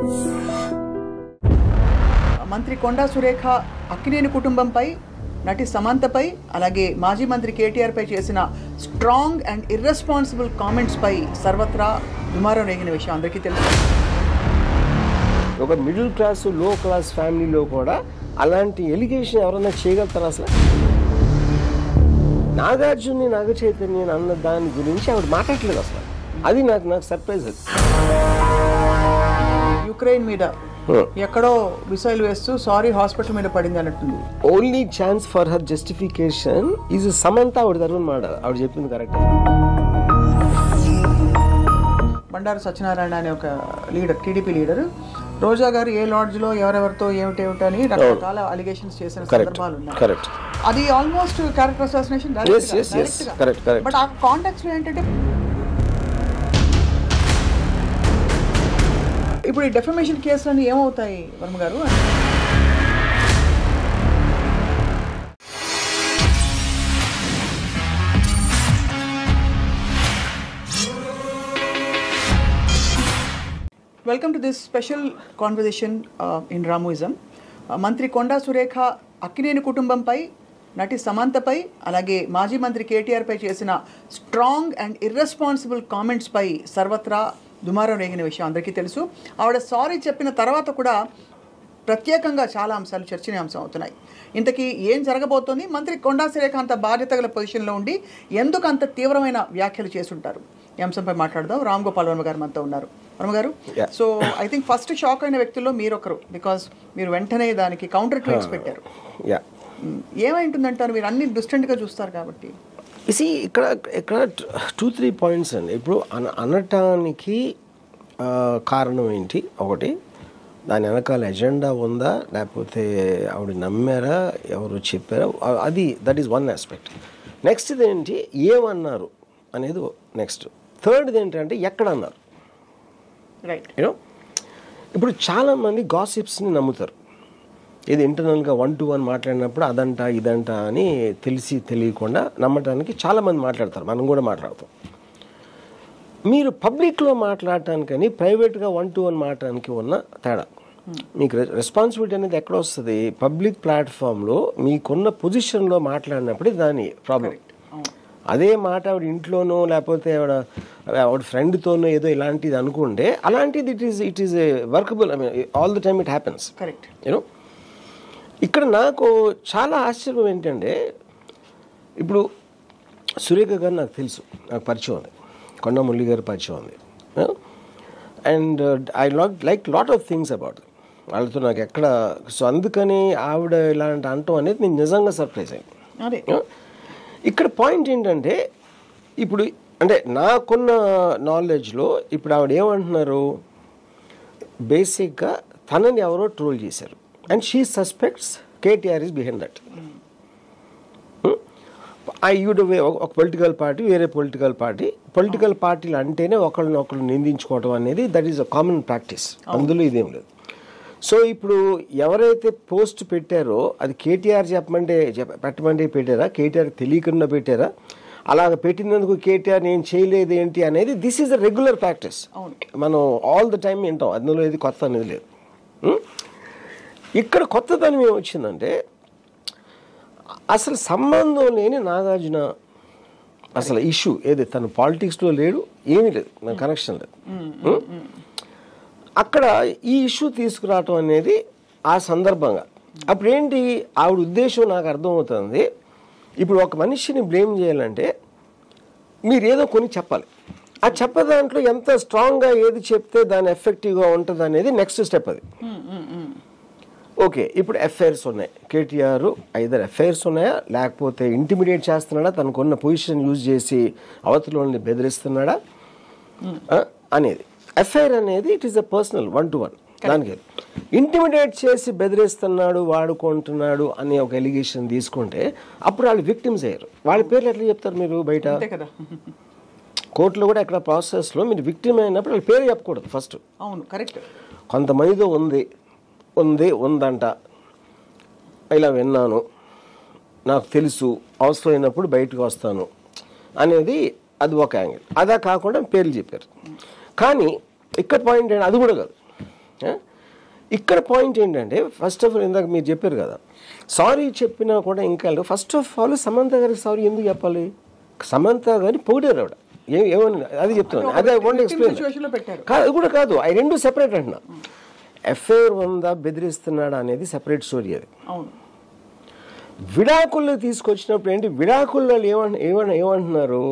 మంత్రి కొండా సురేఖ అక్కినేని కుటుంబంపై నటి సమంతపై అలాగే మాజీ మంత్రి కేటీఆర్పై చేసిన స్ట్రాంగ్ అండ్ ఇర్రెస్పాన్సిబుల్ కామెంట్స్పై సర్వత్రా దుమారం రేగిన విషయం అందరికీ తెలుసు ఒక మిడిల్ క్లాస్ లో క్లాస్ ఫ్యామిలీలో కూడా అలాంటి ఎలిగేషన్ ఎవరైనా చేయగలుగుతారు అసలు నాగార్జున్ని నాగ చైతన్య అన్న దాని గురించి ఆవిడ మాట్లాడలేదు అసలు అది నాకు నాకు సర్ప్రైజ్ అది యుక్రెయిన్ మీద ఎక్కడో మిసైల్ వేస్తూ సారీ హాస్పిటల్ మీద పడింది అన్నట్టుంది only chance for her justification is Samantha ఆవిడ తరఫున మాట ఆవిడ చెప్పింది కరెక్ట్ బండారు సత్యనారాయణ అనే ఒక లీడర్ టీడీపీ లీడర్ రోజా గారు ఏ లాడ్జ్లో ఎవరెవరితో ఏమిటేమిటి అని రకరకాల అలిగేషన్స్ చేసిన కరెక్ట్ సందర్భాలు ఉన్నాయి కరెక్ట్ అది almost character assassination Yes, yes, yes. Correct, correct. But ఆ కాంటాక్ట్స్ లో ఏంటంటే ఇప్పుడు ఈ డెఫమేషన్ కేసులన్నీ ఏమవుతాయి Varma garu welcome to this special conversation in Ramuism మంత్రి కొండా సురేఖ అక్కినేని కుటుంబంపై నటి సమంతపై అలాగే మాజీ మంత్రి కేటీఆర్పై చేసిన స్ట్రాంగ్ అండ్ ఇర్రెస్పాన్సిబుల్ కామెంట్స్పై సర్వత్రా దుమారం రేగిన విషయం అందరికీ తెలుసు ఆవిడ సారీ చెప్పిన తర్వాత కూడా ప్రత్యేకంగా చాలా అంశాలు చర్చనీయాంశం అవుతున్నాయి ఇంతకీ ఏం జరగబోతోంది మంత్రి కొండా సురేఖ అంత బాధ్యత గల పొజిషన్లో ఉండి ఎందుకు అంత తీవ్రమైన వ్యాఖ్యలు చేసుంటారు ఈ అంశంపై మాట్లాడదాం రామ్ గోపాల్ వర్మ గారు మనతో ఉన్నారు Varma garu Yeah. So I think first shock అయిన వ్యక్తుల్లో మీరు ఒకరు బికాస్ మీరు వెంటనే దానికి కౌంటర్ ట్వీట్స్ పెట్టారు యా మ్, ఏమై ఉంటుందంటారు మీరు అన్ని డిస్టెంట్గా చూస్తారు కాబట్టి సి ఇక్కడ ఇక్కడ టూ త్రీ పాయింట్స్ అండి ఇప్పుడు అన అనటానికి ఆ, కారణం ఏంటి ఒకటి దాని వెనకాల ఎజెండా ఉందా లేకపోతే ఆవిడ నమ్మారా ఎవరు చెప్పారా అ- అది that is one aspect next ఏంటి ఏమన్నారు అనేది నెక్స్ట్ థర్డ్ది ఏంటంటే ఎక్కడ అన్నారు రైట్ యూనో ఇప్పుడు చాలామంది గాసిప్స్ని నమ్ముతారు ఇది ఇంటర్నల్గా వన్ టు వన్ మాట్లాడినప్పుడు అదంట ఇదంట అని తెలిసి తెలియకుండా నమ్మటానికి చాలామంది మాట్లాడతారు మనం కూడా మాట్లాడతాం మీరు పబ్లిక్లో మాట్లాడటానికని ప్రైవేట్గా వన్ టు వన్ మాట్లాడడానికి ఉన్న తేడా మీకు రెస్పాన్సిబిలిటీ అనేది ఎక్కడ వస్తుంది పబ్లిక్ ప్లాట్ఫామ్లో మీకున్న పొజిషన్లో మాట్లాడినప్పుడు దాని ప్రాబ్లం అదే మాట ఆవిడ ఇంట్లోనో లేకపోతే ఆవిడ ఆవిడ ఫ్రెండ్తోనో ఏదో ఇలాంటిది అనుకుంటే అలాంటిది it is it is workable I mean all the time it happens correct you know ఇక్కడ నాకు చాలా ఆశ్చర్యం ఏంటంటే ఇప్పుడు సురేఖ గారు నాకు తెలుసు నాకు పరిచయం ఉంది కొండమురళి గారు పరిచయం ఉంది and I lot like lot of things about వాళ్ళతో నాకు ఎక్కడ సో అందుకని ఆవిడ ఇలాంటి అంటం అనేది నేను నిజంగా సర్ప్రైజ్ అయ్యాను అదే ఇక్కడ పాయింట్ ఏంటంటే ఇప్పుడు అంటే నాకున్న నాలెడ్జ్లో ఇప్పుడు ఆవిడ ఏమంటున్నారు బేసిక్గా తనని ఎవరో ట్రోల్ చేశారు and she suspects KTR is behind that I you'd ఒక పొలిటికల్ పార్టీ వేరే పొలిటికల్ పార్టీ పొలిటికల్ పార్టీలు అంటేనే ఒకళ్ళని ఒకళ్ళు నిందించుకోవడం అనేది that is a common practice అందులో ఇదేం లేదు సో ఇప్పుడు ఎవరైతే పోస్ట్ పెట్టారో అది కేటీఆర్ చెప్పమంటే చెప్ప- పెట్టమంటే పెట్టారా కేటీఆర్ తెలియకుండా పెట్టారా అలాగ పెట్టినందుకు కేటీఆర్ నేను చేయలేదు ఏంటి అనేది this is a regular practice అవును. మనం ఆల్ ద టైం వింటాం అందులో ఇది కొత్త అనేది లేదు ఉం? ఇక్కడ కొత్తదనం ఏమొచ్చిందంటే అసలు సంబంధం లేని నాగార్జున అసలు ఇష్యూ ఏది తను పాలిటిక్స్లో లేడు ఏమీ లేదు నా కనెక్షన్ లేదు ఉం? అక్కడ ఈ ఇష్యూ తీసుకురావటం అనేది ఆ సందర్భంగా అప్పుడు ఏంటి ఆవిడ ఉద్దేశం నాకు అర్థమవుతుంది ఇప్పుడు ఒక మనిషిని బ్లేమ్ చేయాలంటే మీరు ఏదో కొన్ని చెప్పాలి ఆ చెప్ప దాంట్లో ఎంత స్ట్రాంగ్గా ఏది చెప్తే దాని ఎఫెక్టివ్గా ఉంటుంది అనేది నెక్స్ట్ స్టెప్ అది ఓకే ఇప్పుడు ఎఫ్ఐఆర్స్ ఉన్నాయి కేటీఆర్ ఐదర్ ఎఫ్ఐఆర్స్ ఉన్నాయా లేకపోతే ఇంటిమిడియేట్ చేస్తున్నాడా తనకున్న పొజిషన్ యూజ్ చేసి అవతలని బెదిరిస్తున్నాడా ఆ, అనేది ఎఫ్ఐఆర్ అనేది it is a personal one to one దానికి ఇంటిమిడియేట్ చేసి బెదిరిస్తున్నాడు వాడుకుంటున్నాడు అనే ఒక ఎలిగేషన్ తీసుకుంటే అప్పుడు వాళ్ళు విక్టిమ్స్ అయ్యారు వాళ్ళ పేర్లు ఎట్లా చెప్తారు మీరు బయట అంతే కదా కోర్టులో కూడా ఎక్కడ ప్రాసెస్లో మీరు విక్టిమ్ అయినప్పుడు వాళ్ళ పేరు చెప్పకూడదు ఫస్ట్ అవును కరెక్ట్ కొంతమందితో ఉంది ఉంది ఉందంట ఇలా విన్నాను నాకు తెలుసు అవసరమైనప్పుడు బయటకు వస్తాను అనేది అది ఒక యాంగిల్ అదా కాకుండా పేర్లు చెప్పారు కానీ ఇక్కడ పాయింట్ ఏంటి అది కూడా కాదు ఆ? ఇక్కడ పాయింట్ ఏంటంటే ఫస్ట్ ఆఫ్ ఆల్ ఇందాక మీరు చెప్పారు కదా సారీ చెప్పినా కూడా ఇంకా ఫస్ట్ ఆఫ్ ఆల్ సమంత గారికి సారీ ఎందుకు చెప్పాలి సమంత గారిని పొగిడారు ఆవిడ ఏ- ఏమని అది చెప్తున్నాను అదే ఓన్లీ victim ఎక్స్ప్లెయిన్ situation లో పెట్టారు కాదు అది కూడా కాదు అవి రెండు సెపరేట్ అంటున్నా ఎఫ్ఐఆర్ ఉందా బెదిరిస్తున్నాడా అనేది సెపరేట్ స్టోరీ అది అవును విడాకుల్లో తీసుకొచ్చినప్పుడు ఏంటి విడాకుల్లో ఏమంట ఏమన్నా ఏమంటున్నారు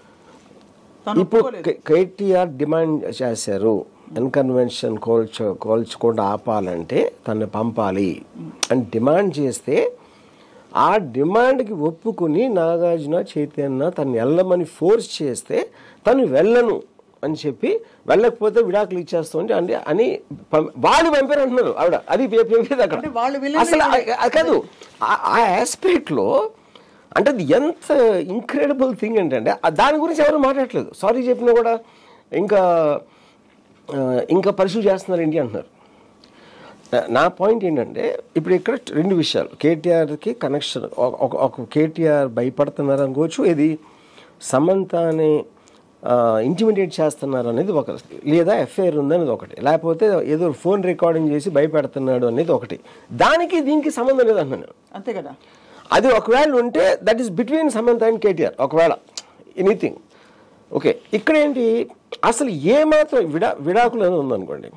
తను ఇప్పుడు ఒప్పుకోలేదు కేటీఆర్ డిమాండ్ చేశారు అన్కన్వెన్షన్ కోల్చ కోల్చకుండా ఆపాలంటే తను పంపాలి అని డిమాండ్ చేస్తే ఆ డిమాండ్కి ఒప్పుకుని నాగార్జున చైతన్య తను వెళ్ళమని ఫోర్స్ చేస్తే తను వెళ్ళను అని చెప్పి వెళ్ళకపోతే విడాకులు ఇచ్చేస్తుంది అంటే అని పం- వాళ్ళు పంపారు అంటున్నారు ఆవిడ అది పే- పంపేది అక్కడ అంటే వాళ్ళు willing అసలు ఆ- ఆ కాదు ఆ- ఆ ఆస్పెక్ట్లో అంటే అది ఎంత ఇంక్రెడిబుల్ థింగ్ ఏంటంటే ఆ దాని గురించి ఎవరు మాట్లాడట్లేదు సారీ చెప్పినా కూడా ఇంకా ఆ, ఇంకా పరిశీలి చేస్తున్నారు ఏంటి అంటున్నారు నా- నా పాయింట్ ఏంటంటే ఇప్పుడు ఇక్కడ రెండు విషయాలు కేటీఆర్కి కనెక్షన్ ఒక ఒక కేటీఆర్ భయపడుతున్నారు అనుకోవచ్చు ఇది సమంతని ఇంటిమిడియేట్ చేస్తున్నారు అనేది ఒక లేదా ఎఫ్ఐఆర్ ఉందనేది ఒకటి లేకపోతే ఏదో ఫోన్ రికార్డింగ్ చేసి భయపెడుతున్నాడు అనేది ఒకటి దానికి దీనికి సంబంధం లేదు అంటున్నాను అంతే కదా అది ఒకవేళ ఉంటే that is between Samantha and KTR ఒకవేళ ఎనీథింగ్ ఓకే ఇక్కడ ఏంటి అసలు ఏమాత్రం విడా విడాకులు అనేది ఉందనుకోండి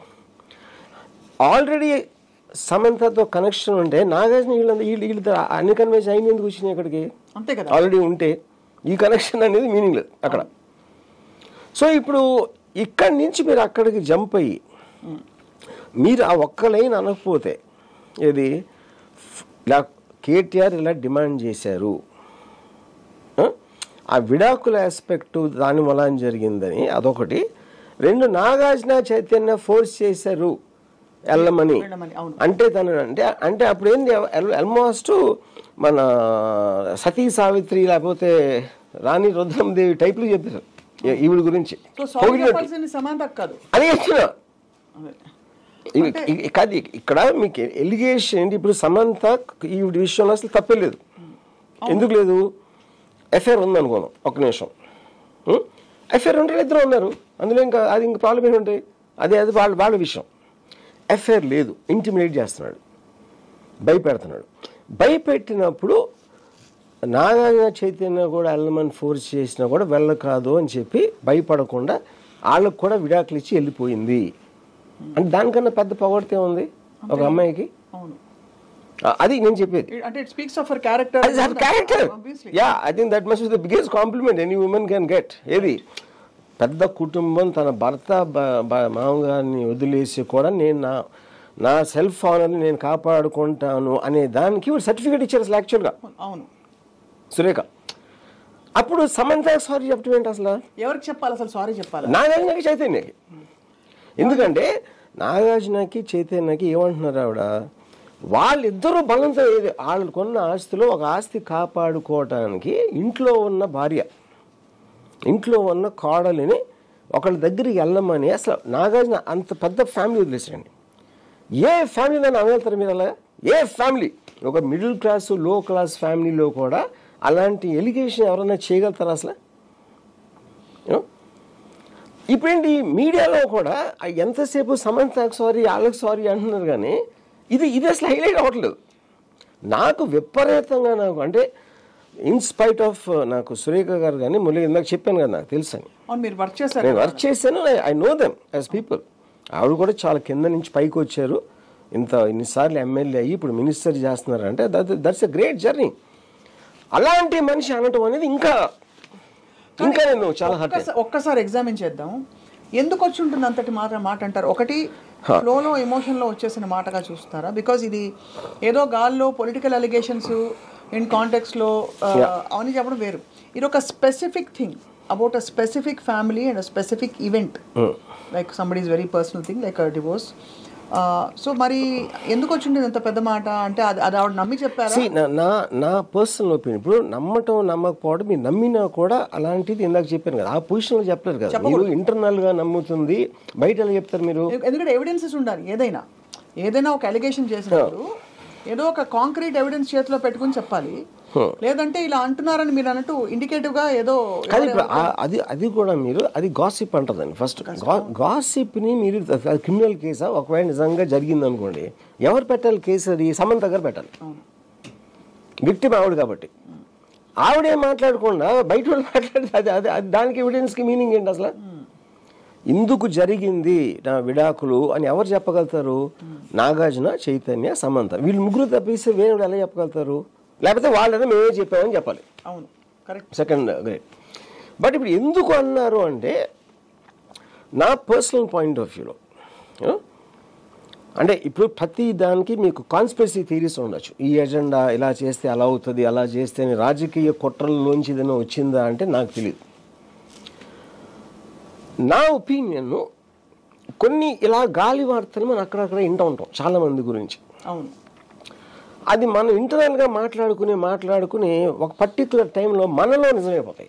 ఆల్రెడీ సమంతతో కనెక్షన్ ఉంటే నాగార్జున వీళ్ళంతా వీళ్ళు వీళ్ళతో అన్ని కన్వెన్షన్ అయిన ఎందుకు వచ్చినాయి ఇక్కడికి అంతే కదా ఆల్రెడీ ఉంటే ఈ కనెక్షన్ అనేది మీనింగ్ లేదు అక్కడ సో ఇప్పుడు ఇక్కడి నుంచి మీరు అక్కడికి జంప్ అయ్యి మీరు ఆ ఒక్క లైన్ అనకపోతే ఏది ఇలా కేటీఆర్ ఇలా డిమాండ్ చేశారు ఆ? ఆ విడాకుల ఆస్పెక్ట్ దాని వలన జరిగిందని అదొకటి రెండు నాగార్జున చైతన్య ఫోర్స్ చేశారు వెళ్ళమని వెళ్ళమని, అవును. అంటే తను అంటే అంటే అప్పుడు ఏంది ఆల్మోస్ట్ మన సతీ సావిత్రి లేకపోతే రాణి రుద్రందేవి టైప్లు చెప్పారు ఈ- ఈవిడ గురించి సో సారీ పొగిడినట్టు. చెప్పాల్సింది సమాంత కాదు అదే చెప్తున్నా అదే. ఇవి- ఇవి- కాదు ఇక్కడ మీకు ఎలిగేషన్ ఏంటి ఇప్పుడు సమంత ఈ విషయంలో అసలు తప్పే లేదు ఎందుకు లేదు ఎఫ్ఐఆర్ ఉంది అనుకోదాం ఒక నిమిషం ఎఫ్ఐఆర్ ఉంటే ఇద్దరు ఉన్నారు అందులో ఇంకా అది ఇంకా ప్రాబ్లం ఏంటి ఉంటాయి అదే అది వాళ్ళ వాళ్ళ విషయం ఎఫ్ఐఆర్ లేదు ఇంటిమిడేట్ చేస్తున్నాడు భయపెడుతున్నాడు భయపెట్టినప్పుడు నాగార్జున చైతన్య కూడా వెళ్ళమని ఫోర్స్ చేసినా కూడా వెళ్ళకాదు అని చెప్పి భయపడకుండా వాళ్ళకు కూడా విడాకులు ఇచ్చి వెళ్ళిపోయింది అంటే దానికన్నా పెద్ద పొగడితే ఉంది ఒక అమ్మాయికి అవును ఆ, అది నేను చెప్పేది It- అంటే it speaks of her character అది sir character yeah I think that must the biggest compliment any women can get ఏది పెద్ద కుటుంబం తన భర్త బ- బ- మామగారిని వదిలేసి కూడా నేను నా నా సెల్ఫ్ ఆనర్ని నేను కాపాడుకుంటాను అనే దానికి సర్టిఫికేట్ ఇచ్చారు అసలు యాక్చువల్గా అవును సురేఖ అప్పుడు సమంత సారీ చెప్పడం ఏంటి అసలు ఎవరికి చెప్పాలి అసలు సారీ చెప్పాలి నాగార్జునకి చైతన్యకి ఎందుకంటే నాగార్జునకి చైతన్యకి ఏమంటున్నారు ఆవిడ వాళ్ళిద్దరూ బలంతో ఏది వాళ్ళు కొన్న ఆస్తిలో ఒక ఆస్తి కాపాడుకోవటానికి ఇంట్లో ఉన్న భార్య ఇంట్లో ఉన్న కోడలిని ఒకళ్ళ దగ్గరికి వెళ్ళమని అసలు నాగార్జున అంత పెద్ద ఫ్యామిలీ వదిలేసండి ఏ ఫ్యామిలీ అని అనగలుగుతారు మీరు అలా ఏ ఫ్యామిలీ ఒక మిడిల్ క్లాస్ లో క్లాస్ ఫ్యామిలీలో కూడా అలాంటి ఎలిగేషన్ ఎవరైనా చేయగలుగుతారా అసలు You know? ఇప్పుడేంటి మీడియాలో కూడా ఆ ఎంతసేపు సమంతకు సారీ వాళ్ళకి సారీ అంటున్నారు కానీ ఇది ఇది అసలు హైలైట్ అవ్వట్లేదు నాకు విపరీతంగా నాకు అంటే ఇన్స్పైట్ ఆఫ్ నాకు సురేఖ గారు కానీ మళ్ళీ ఇందాక చెప్పాను కదా నాకు తెలుసు అని అవును మీరు వర్క్ చేశారు నేను వర్క్ చేశాను I know them as people ఆవిడ కూడా చాలా కింద నుంచి పైకి వచ్చారు ఇంత ఇన్నిసార్లు ఎమ్మెల్యే అయ్యి ఇప్పుడు మినిస్టర్ చేస్తున్నారంటే that that's a great journey అలాంటి మనిషి అనటం అనేది ఇంకా ఇంకా నేను చాలా హర్ట్ ఒక్కసా- ఒక్కసారి ఎగ్జామిన్ చేద్దాం ఎందుకు వచ్చి ఉంటుంది అంతటి మాట మాట అంటారు ఒకటి ఫ్లోలో ఎమోషన్లో వచ్చేసిన మాటగా చూస్తారా బికాజ్ ఇది ఏదో గాల్లో పొలిటికల్ అలిగేషన్స్ ఇన్ కాంటెక్స్లో అవన్నీ చెప్పడం వేరు ఇది ఒక specific thing about a specific family and a specific event like somebody is very personal thing like divorce so మరి ఎందుకు వచ్చింది ఇంత పెద్ద మాట అంటే అది అది ఆవిడ నమ్మి చెప్పారా See, నా నా నా పర్సనల్ ఒపీనియన్ ఇప్పుడు నమ్మటం నమ్మకపోవడం మీరు నమ్మినా కూడా అలాంటిది ఇందాక చెప్పాను కదా ఆ పొజిషన్లో చెప్పలేరు కదా మీరు ఇంటర్నల్ గా నమ్ముతుంది బయట ఎలా చెప్తారు మీరు ఎందుకంటే ఎవిడెన్సెస్ ఉండాలి ఏదైనా ఏదైనా ఒక అలిగేషన్ చేసినప్పుడు ఏదో ఒక కాంక్రీట్ ఎవిడెన్స్ చేతిలో పెట్టుకుని చెప్పాలి లేదంటే ఇలా అంటున్నారని మీరు అన్నట్టు ఇండికేటివ్ గా ఏదో కానీ ఇప్పుడు ఆ- అది అది కూడా మీరు అది గాసిప్ అంటదండి ఫస్ట్ గాసిప్ని మీరు క్రిమినల్ కేసా ఒకవేళ నిజంగా జరిగింది అనుకోండి ఎవరు పెట్టాలి కేసు అది సమంత గారు పెట్టాలి విక్టిమ్ ఆవిడ కాబట్టి ఆవిడే మాట్లాడకుండా బయట వాళ్ళు మాట్లాడితే అది అది అది దానికి ఎవిడెన్స్కి మీనింగ్ ఏంటి అసలు ఇందుకు జరిగింది నా విడాకులు అని ఎవరు చెప్పగలుగుతారు నాగార్జున చైతన్య సమంత వీళ్ళు ముగ్గురు తప్పిస్తే వేరే ఎలా చెప్పగలుగుతారు లేకపోతే వాళ్ళని మేమే చెప్పామని చెప్పాలి అవును కరెక్ట్ సెకండ్ గ్రేడ్ బట్ ఇప్పుడు ఎందుకు అన్నారు అంటే నా పర్సనల్ పాయింట్ ఆఫ్ వ్యూలో అంటే ఇప్పుడు ప్రతి దానికి మీకు కాన్స్పిరసీ థీరీస్ ఉండొచ్చు ఈ ఎజెండా ఇలా చేస్తే అలా అవుతుంది అలా చేస్తే అని రాజకీయ కుట్రల్లోంచి ఏదైనా వచ్చిందా అంటే నాకు తెలియదు నా ఒపీనియన్ కొన్ని ఇలా గాలి వార్తలు మనం అక్కడక్కడ వింటూ ఉంటాం చాలా మంది గురించి అవును అది మనం ఇంటర్నల్గా మాట్లాడుకుని మాట్లాడుకుని ఒక పర్టికులర్ టైంలో మనలో నిజమైపోతాయి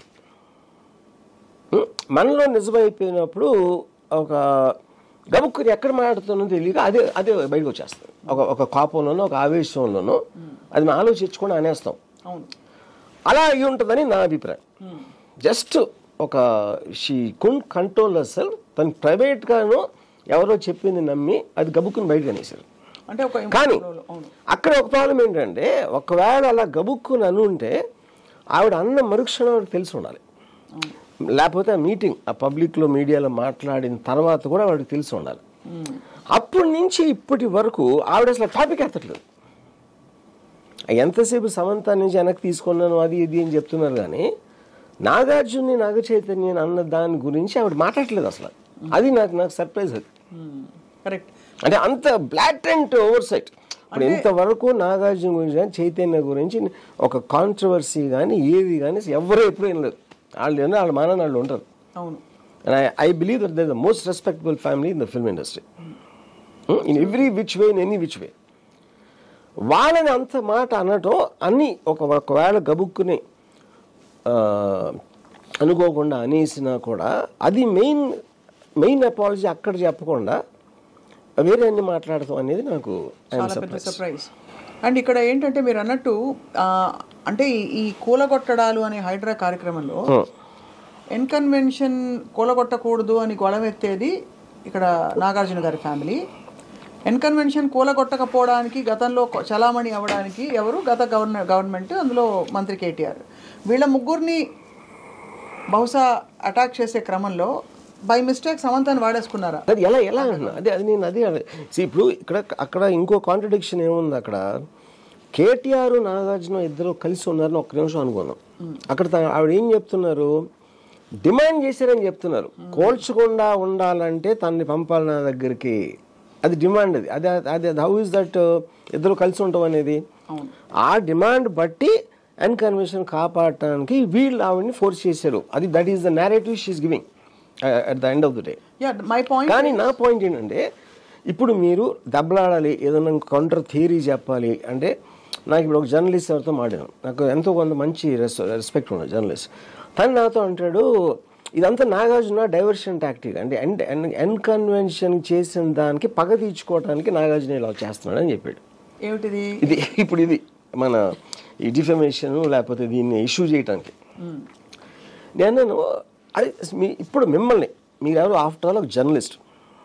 ఉం? మనలో నిజమైపోయినప్పుడు ఒక గబుక్కుని ఎక్కడ మాట్లాడుతున్నో తెలియక అదే అదే బయటకు వచ్చేస్తుంది ఒక ఒక కోపంలోనో ఒక ఆవేశంలోనో అది మనం ఆలోచించుకొని అనేస్తాం అవును అలా అయి ఉంటుందని నా అభిప్రాయం జస్ట్ ఒక షీ కున్ కంట్రోల్ అసలు తను ప్రైవేట్గాను ఎవరో చెప్పింది నమ్మి అది గబుక్కుని బయటకు అనేసారు అంటే ఒక కానీ emotional- అవును అక్కడ ఒక ప్రాబ్లం ఏంటంటే ఒకవేళ అలా గబుక్కుని అనుంటే ఆవిడ అన్న మరుక్షణం ఆవిడకి తెలిసి ఉండాలి లేకపోతే ఆ మీటింగ్ ఆ పబ్లిక్లో మీడియాలో మాట్లాడిన తర్వాత కూడా వాడికి తెలిసి ఉండాలి అప్పటి నుంచి ఇప్పటి వరకు ఆవిడ అసలు టాపిక్ ఎత్తట్లేదు ఎంతసేపు సమంత నుంచి వెనక్కి తీసుకున్నాను అది ఇది అని చెప్తున్నారు కానీ నాగార్జున్ని నాగ చైతన్యని అన్న దాని గురించి ఆవిడ మాట్లాడలేదు అసలు అది నాకు నాకు సర్ప్రైజ్ అది కరెక్ట్ అంటే అంత బ్లాటెంట్ ఓవర్ సైట్ ఇప్పుడు ఇంతవరకు నాగార్జున గురించి కానీ చైతన్య గురించి ఒక కాంట్రవర్సీ కానీ ఏది కానీ ఎవరు ఎప్పుడు ఏం లేదు వాళ్ళు ఏంటో వాళ్ళ మాన వాళ్ళు ఉంటారు అవును and I I believe that the most respectable family in the film industry in every which way in any which way వాళ్ళని అంత మాట అనటం అన్ని ఒక ఒకవేళ గబుక్కుని ఆ, అనుకోకుండా అనేసినా కూడా అది మెయిన్ మెయిన్ అపాలజీ అక్కడ చెప్పకుండా వేరే అన్ని మాట్లాడతాం అనేది నాకు ఐఎమ్ చాలా పెద్ద సర్ప్రైజ్ సర్ప్రైజ్ అండ్ ఇక్కడ ఏంటంటే మీరు అన్నట్టు ఆ, అంటే ఈ- ఈ కూలగొట్టడాలు అనే హైడ్రా కార్యక్రమంలో ఎన్కన్వెన్షన్ కూలగొట్టకూడదు అని గొడవెత్తేది ఇక్కడ నాగార్జున గారి ఫ్యామిలీ ఎన్కన్వెన్షన్ కూలగొట్టకపోవడానికి గతంలో కొ- చలామణి అవ్వడానికి ఎవరు గత గవర్న గవర్నమెంట్ అందులో మంత్రి కేటీఆర్ వీళ్ళ ముగ్గురిని బహుశా అటాక్ చేసే క్రమంలో బై మిస్టేక్ సమంతాన్ని వాడేసుకున్నారా అది ఎలా ఎలా అన్నా అదే అది నేను అదే అదే See, ఇప్పుడు ఇక్కడ అక్కడ ఇంకో కాంట్రడిక్షన్ ఏముంది అక్కడ కేటీఆర్ నాగార్జున ఇద్దరు కలిసి ఉన్నారని ఒక్క నిమిషం అనుకున్నాం అక్కడ తా- ఆవిడ ఏం చెప్తున్నారు డిమాండ్ చేశారని చెప్తున్నారు కోల్చకుండా ఉండాలంటే తనని పంపాలి నా దగ్గరికి అది డిమాండ్ అది అదే అదే హౌ ఇస్ దట్ ఇద్దరు కలిసి ఉంటాం అనేది ఆ డిమాండ్ బట్టి అన్కన్వెన్షన్ కాపాడటానికి వీళ్ళు ఆవిడని ఫోర్స్ చేశారు అది that is the narrative she's giving at the end of the day yeah my point కానీ నా పాయింట్ ఏంటంటే ఇప్పుడు మీరు దెబ్బలాడాలి ఏదైనా కౌంటర్ థియరీ చెప్పాలి అంటే నాకు ఇప్పుడు ఒక జర్నలిస్ట్ ఎవరితో మాట్లాడాను నాకు ఎంతో కొంత మంచి రెస్ రెస్పెక్ట్ ఉంది జర్నలిస్ట్ తను నాతో అంటాడు ఇదంతా నాగార్జున డైవర్షన్ టాక్టిక్ అంటే ఎన్ ఎన్కన్వెన్షన్ చేసిన దానికి పగ తీర్చుకోవడానికి నాగార్జున ఇలా చేస్తున్నాడు అని చెప్పాడు ఏమిటిది ఇది ఇప్పుడు ఇది మన ఈ డిఫమేషన్ లేకపోతే దీన్ని ఇష్యూ చేయడానికి నేను అన్నాను, అది మీ ఇప్పుడు మిమ్మల్ని మీరెవరు ఆఫ్టర్ ఆల్ ఒక జర్నలిస్ట్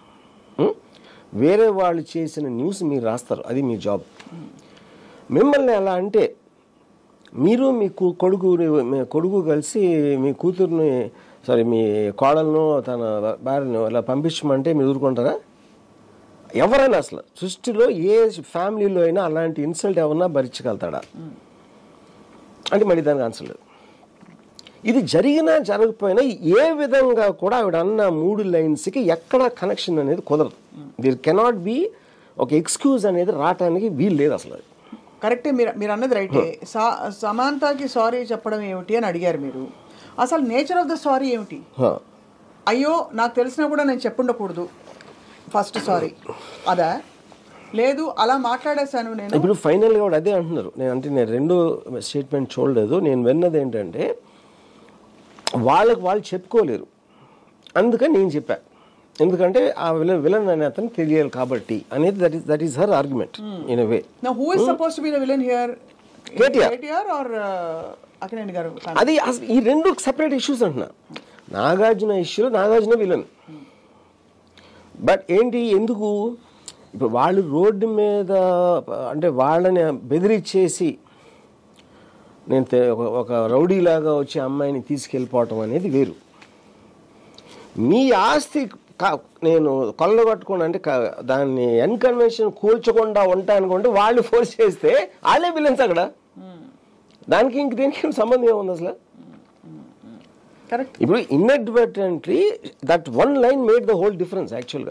వేరే వాళ్ళు చేసిన న్యూస్ మీరు రాస్తారు అది మీ జాబ్ మిమ్మల్ని ఎలా అంటే మీరు మీ కు- కొడుకు మీ కొడుకు కలిసి మీ కూతుర్ని సారీ మీ కోడలను తన భార్యను అలా పంపించమంటే మీరు ఊరుకుంటారా ఎవరైనా అసలు సృష్టిలో ఏ ఫ్యామిలీలో అయినా అలాంటి ఇన్సల్ట్ ఎవరన్నా భరించగలుగుతాడా అంటే మళ్ళీ దానికి ఆన్సర్ లేదు ఇది జరిగినా జరగకపోయినా ఏ విధంగా కూడా ఆవిడ అన్న మూడు లైన్స్కి ఎక్కడ కనెక్షన్ అనేది కుదరదు దిర్ కెనాట్ బి ఒక ఎక్స్క్యూజ్ అనేది రావటానికి వీలు లేదు అసలు అది. కరెక్టే మీరు మీరు అన్నది రైటే సా- సమాంతాకి సారీ చెప్పడం ఏమిటి అని అడిగారు మీరు అసలు నేచర్ ఆఫ్ ద సారీ ఏమిటి హ. అయ్యో నాకు తెలిసినా కూడా నేను చెప్పుండకూడదు ఫస్ట్ సారీ అదా లేదు అలా మాట్లాడేశాను నేను ఇప్పుడు ఫైనల్గా కూడా అదే అంటున్నారు నేను అంటే నేను రెండో స్టేట్మెంట్ చూడలేదు నేను విన్నది ఏంటంటే వాళ్ళకి వాళ్ళు చెప్పుకోలేరు అందుకని నేను చెప్పా ఎందుకంటే ఆ విలన్ విలన్ అనే అతను తెలియాలి కాబట్టి అనేది that is that is her argument in way నా who is suppose to be the villain here KTR. KTR or Akkineni garu అది అసలు ఈ రెండు సెపరేట్ ఇష్యూస్ అంటున్నా నాగార్జున ఇష్యూలో నాగార్జున విలన్ బట్ ఏంటి ఎందుకు ఇప్పుడు వాళ్ళు రోడ్డు మీద అంటే వాళ్ళని బెదిరించేసి నేను తె- ఒక- ఒక రౌడీలాగా వచ్చి అమ్మాయిని తీసుకెళ్ళిపోవటం అనేది వేరు మీ ఆస్తి కా- నేను కొల్లగొట్టుకోండి అంటే కా- దాన్ని ఎన్కన్వెన్షన్ కూల్చకుండా ఉంటా అనుకుంటే వాళ్ళు ఫోర్స్ చేస్తే వాళ్ళే విలన్స్ అక్కడ దానికి ఇంక దీనికి సంబంధం ఏముంది అసలు కరెక్ట్ ఇప్పుడు inadvertently that one line made the whole difference యాక్చువల్గా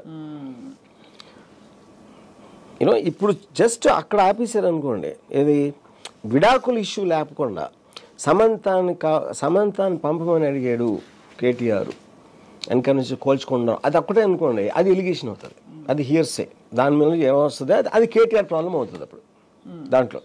యూనో ఇప్పుడు జస్ట్ అక్కడ ఆపేశారు అనుకోండి ఏది విడాకుల ఇష్యూ లేపకుండా సమంతాన్ని కా సమంతాన్ని పంపమని అడిగాడు కేటీఆర్ వెనక నుంచి కోల్చుకుండా అది ఒక్కటే అనుకోండి అది ఎలిగేషన్ అవుతుంది అది హియర్సే దాని మీద ఏమొస్తుంది అది అది కేటీఆర్ ప్రాబ్లం అవుతుంది అప్పుడు దాంట్లో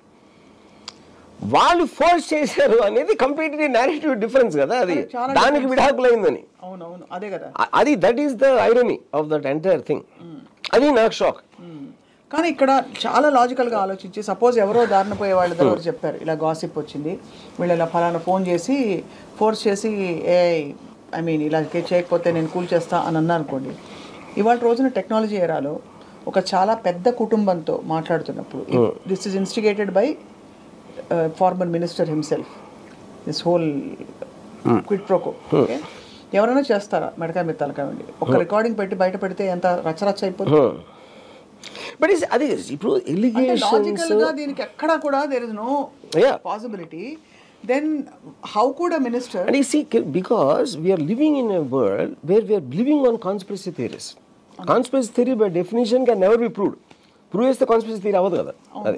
వాళ్ళు ఫోర్స్ చేశారు అనేది కంప్లీట్లీ నేరేటివ్ డిఫరెన్స్ కదా అది అది చాలా దానికి విడాకులైందని అవునవును అదే కదా అ- అది that is the irony of that entire thing అది నాకు షాక్ కానీ ఇక్కడ చాలా లాజికల్ గా ఆలోచించి సపోజ్ ఎవరో దారిన పోయే వాళ్ళ దగ్గర చెప్పారు ఇలా గాసిప్ వచ్చింది వీళ్ళు ఇలా ఫలానా ఫోన్ చేసి ఫోర్స్ చేసి ఏ ఐ మీన్ ఇలా కే- చేయకపోతే నేను కూల్ చేస్తా అని అన్నా అనుకోండి ఇవాళ రోజున టెక్నాలజీ ఎరాలో ఒక చాలా పెద్ద కుటుంబంతో మాట్లాడుతున్నప్పుడు this is instigated by former minister himself this whole quid pro quo okay ఎవరైనా చేస్తారా మెడకాయ మీద తలకాయ ఉండి ఒక రికార్డింగ్ పెట్టి బయట పెడితే ఎంత రచ్చరచ్చ అయిపోతుంది బట్ ఇస్ అది ఇప్పుడు అంటే ఎలిగేషన్స్ లాజికల్ గా దీనికి ఎక్కడా కూడా there is no Yeah. Possibility then how could a minister And you see, c- because we are living in a world where we are living on conspiracy theories. Conspiracy theory by definition can never be proved. Prove చేస్తే conspiracy theory అవ్వదు కదా అది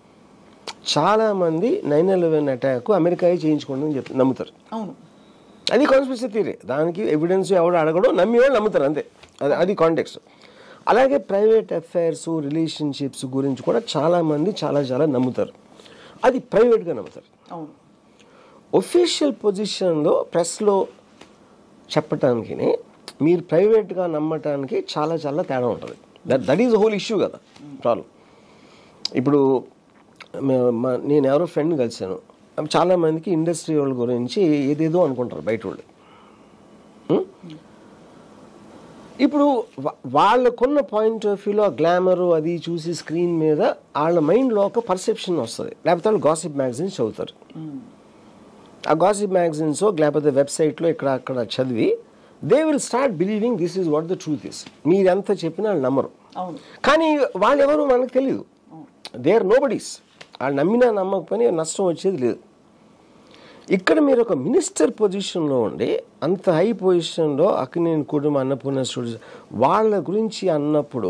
చాలా మంది nine eleven attack అమెరికాయే చేయించుకోండి అని చెప్పి నమ్ముతారు అవును అది కాన్స్పిరసీ థియరీ దానికి ఎవిడెన్స్ ఎవడు అడగడం నమ్మి వాళ్ళు నమ్ముతారు అంతే అది అది కాంటెక్స్ట్ అలాగే ప్రైవేట్ అఫైర్స్ రిలేషన్షిప్స్ గురించి కూడా చాలా మంది చాలా చాలా నమ్ముతారు అది ప్రైవేట్గా నమ్ముతారు అవును ఒఫీషియల్ పొజిషన్లో ప్రెస్లో చెప్పటానికి మీరు ప్రైవేట్గా నమ్మటానికి చాలా చాలా తేడా ఉంటుంది that that is whole issue కదా ప్రాబ్లం ఇప్పుడు మే- మా- నేను ఎవరో ఫ్రెండ్ కలిశాను చాలా మందికి ఇండస్ట్రీ వాళ్ళ గురించి ఏదేదో అనుకుంటారు బయట వాళ్ళు హ్మ్? ఇప్పుడు వా- వాళ్ళకున్న పాయింట్ ఆఫ్ వ్యూలో గ్లామర్ అది చూసి స్క్రీన్ మీద వాళ్ళ మైండ్లో ఒక పర్సెప్షన్ వస్తుంది లేకపోతే వాళ్ళు గాసిప్ మ్యాగజైన్స్ చదువుతారు ఆ గాసిప్ మ్యాగజైన్స్ లేకపోతే వెబ్సైట్లో ఇక్కడ అక్కడ చదివి they will start believing this is what the truth is మీరు ఎంత చెప్పినా వాళ్ళు నమ్మరు అవును కానీ వాళ్ళు ఎవరు మనకు తెలియదు దే ఆర్ నో బడీస్ వాళ్ళు నమ్మినా నమ్మకపోయినా నష్టం వచ్చేది లేదు ఇక్కడ మీరు ఒక మినిస్టర్ పొజిషన్లో ఉండి అంత హై పొజిషన్లో అక్కినేని కుటుంబం అన్నపూర్ణ స్టూడియోస్ వాళ్ళ గురించి అన్నప్పుడు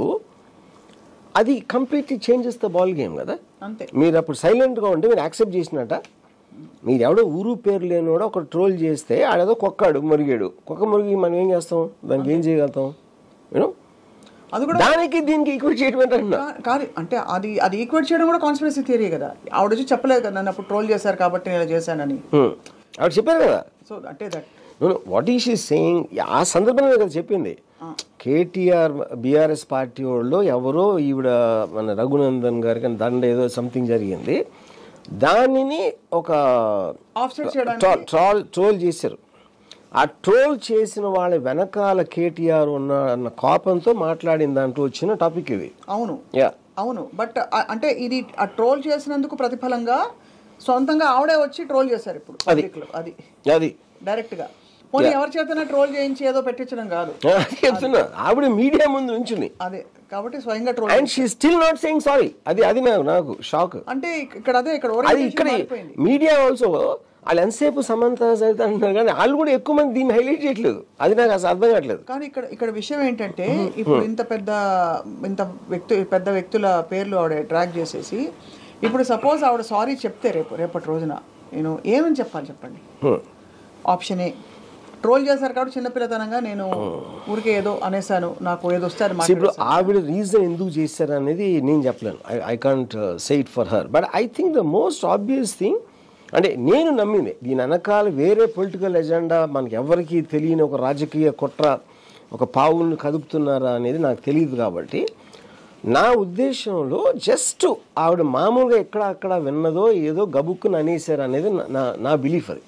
అది completely changes the ball game కదా అంతే మీరు అప్పుడు సైలెంట్గా ఉంటే మీరు యాక్సెప్ట్ చేసినట్ట మీరు ఎవడో ఊరు పేరు లేనివాడో ఒక ట్రోల్ చేస్తే ఆడేదో కుక్కాడు మురిగాడు కుక్క మురిగి మనం ఏం చేస్తాం దానికి ఏం చేయగలుగుతాం యూనో అది కూడా దానికి దీనికి ఈక్వెట్ చేయడం ఏంటంటున్నా కా- కాదు అంటే అది అది ఈక్వేట్ చేయడం కూడా కాన్స్పిరసీ థియరీ కదా ఆవిడ వచ్చి చెప్పలేదు కదా నన్ను అప్పుడు ట్రోల్ చేశారు కాబట్టి నేను ఇలా చేశానని Hmm. ఆవిడ చెప్పారు కదా సో అంటే that what is he saying ఆ సందర్భంలో కదా చెప్పింది కేటీఆర్ బీఆర్ఎస్ పార్టీ వాళ్ళు ఎవరో ఈవిడ మన రఘునందన్ గారికి దండ ఏదో సంథింగ్ జరిగింది దానిని ఒక ఆఫ్సెట్ చేయడానికి ట్రోల్ ట్రోల్ ట్రోల్ చేశారు ఆ ట్రోల్ చేసిన వాళ్ళ వెనకాల కేటీఆర్ ఉన్న అన్న కోపంతో మాట్లాడిన దాంట్లో వచ్చిన టాపిక్ ఇది అవును యా అవును బట్ అంటే ఇది ఆ ట్రోల్ చేసినందుకు ప్రతిఫలంగా సొంతంగా ఆవిడే వచ్చి ట్రోల్ చేశారు ఇప్పుడు అది. public లో. అది అది డైరెక్ట్ గా పోనీ ఎవరి చేతనా ట్రోల్ చేయించి ఏదో పెట్టించడం కాదు అది చెప్తున్నా ఆవిడ మీడియా ముందు నుంచుని అదే కాబట్టి స్వయంగా troll and she still not saying sorry అది అది నాకు నాకు షాక్ అంటే ఇక్- ఇక్కడ అదే ఇక్కడ అది orientation ఇక్కడ మారిపోయింది మీడియా ఆల్సో వాళ్ళు ఎంతసేపు సమంత సరిత అంటున్నారు కానీ వాళ్ళు కూడా ఎక్కువ మంది దీన్ని హైలైట్ చేయట్లేదు అది నాకు అసలు అర్థం కావట్లేదు కానీ ఇక్కడ ఇక్కడ విషయం ఏంటంటే ఇప్పుడు ఇంత పెద్ద ఇంత వ్యక్తు పెద్ద వ్యక్తుల పేర్లు ఆవిడ ట్రాక్ చేసేసి ఇప్పుడు సపోజ్ ఆవిడ సారీ చెప్తే రేపు రేపటి రోజున నేను ఏమని చెప్పాలి చెప్పండి Hmm. ఆప్షన్ ఏ ట్రోల్ చేశారు కాబట్టి చిన్నపిల్లతనంగా నేను ఊరికే ఏదో అనేసాను నాకు ఏదో వస్తే అది See, ఇప్పుడు మాట్లాడేశాను. ఆవిడ రీజన్ ఎందుకు చేశారు అనేది నేను చెప్పలేను I I can't say it for her but I think the most obvious thing అంటే నేను నమ్మింది దీని వెనకాల వేరే పొలిటికల్ ఎజెండా మనకి ఎవరికి తెలియని ఒక రాజకీయ కుట్ర ఒక పావులను కదుపుతున్నారా అనేది నాకు తెలియదు కాబట్టి నా ఉద్దేశంలో జస్ట్ ఆవిడ మామూలుగా ఎక్కడ అక్కడ విన్నదో ఏదో గబుక్కుని అనేసారు అనేది నా- నా నా బిలీఫ్ అది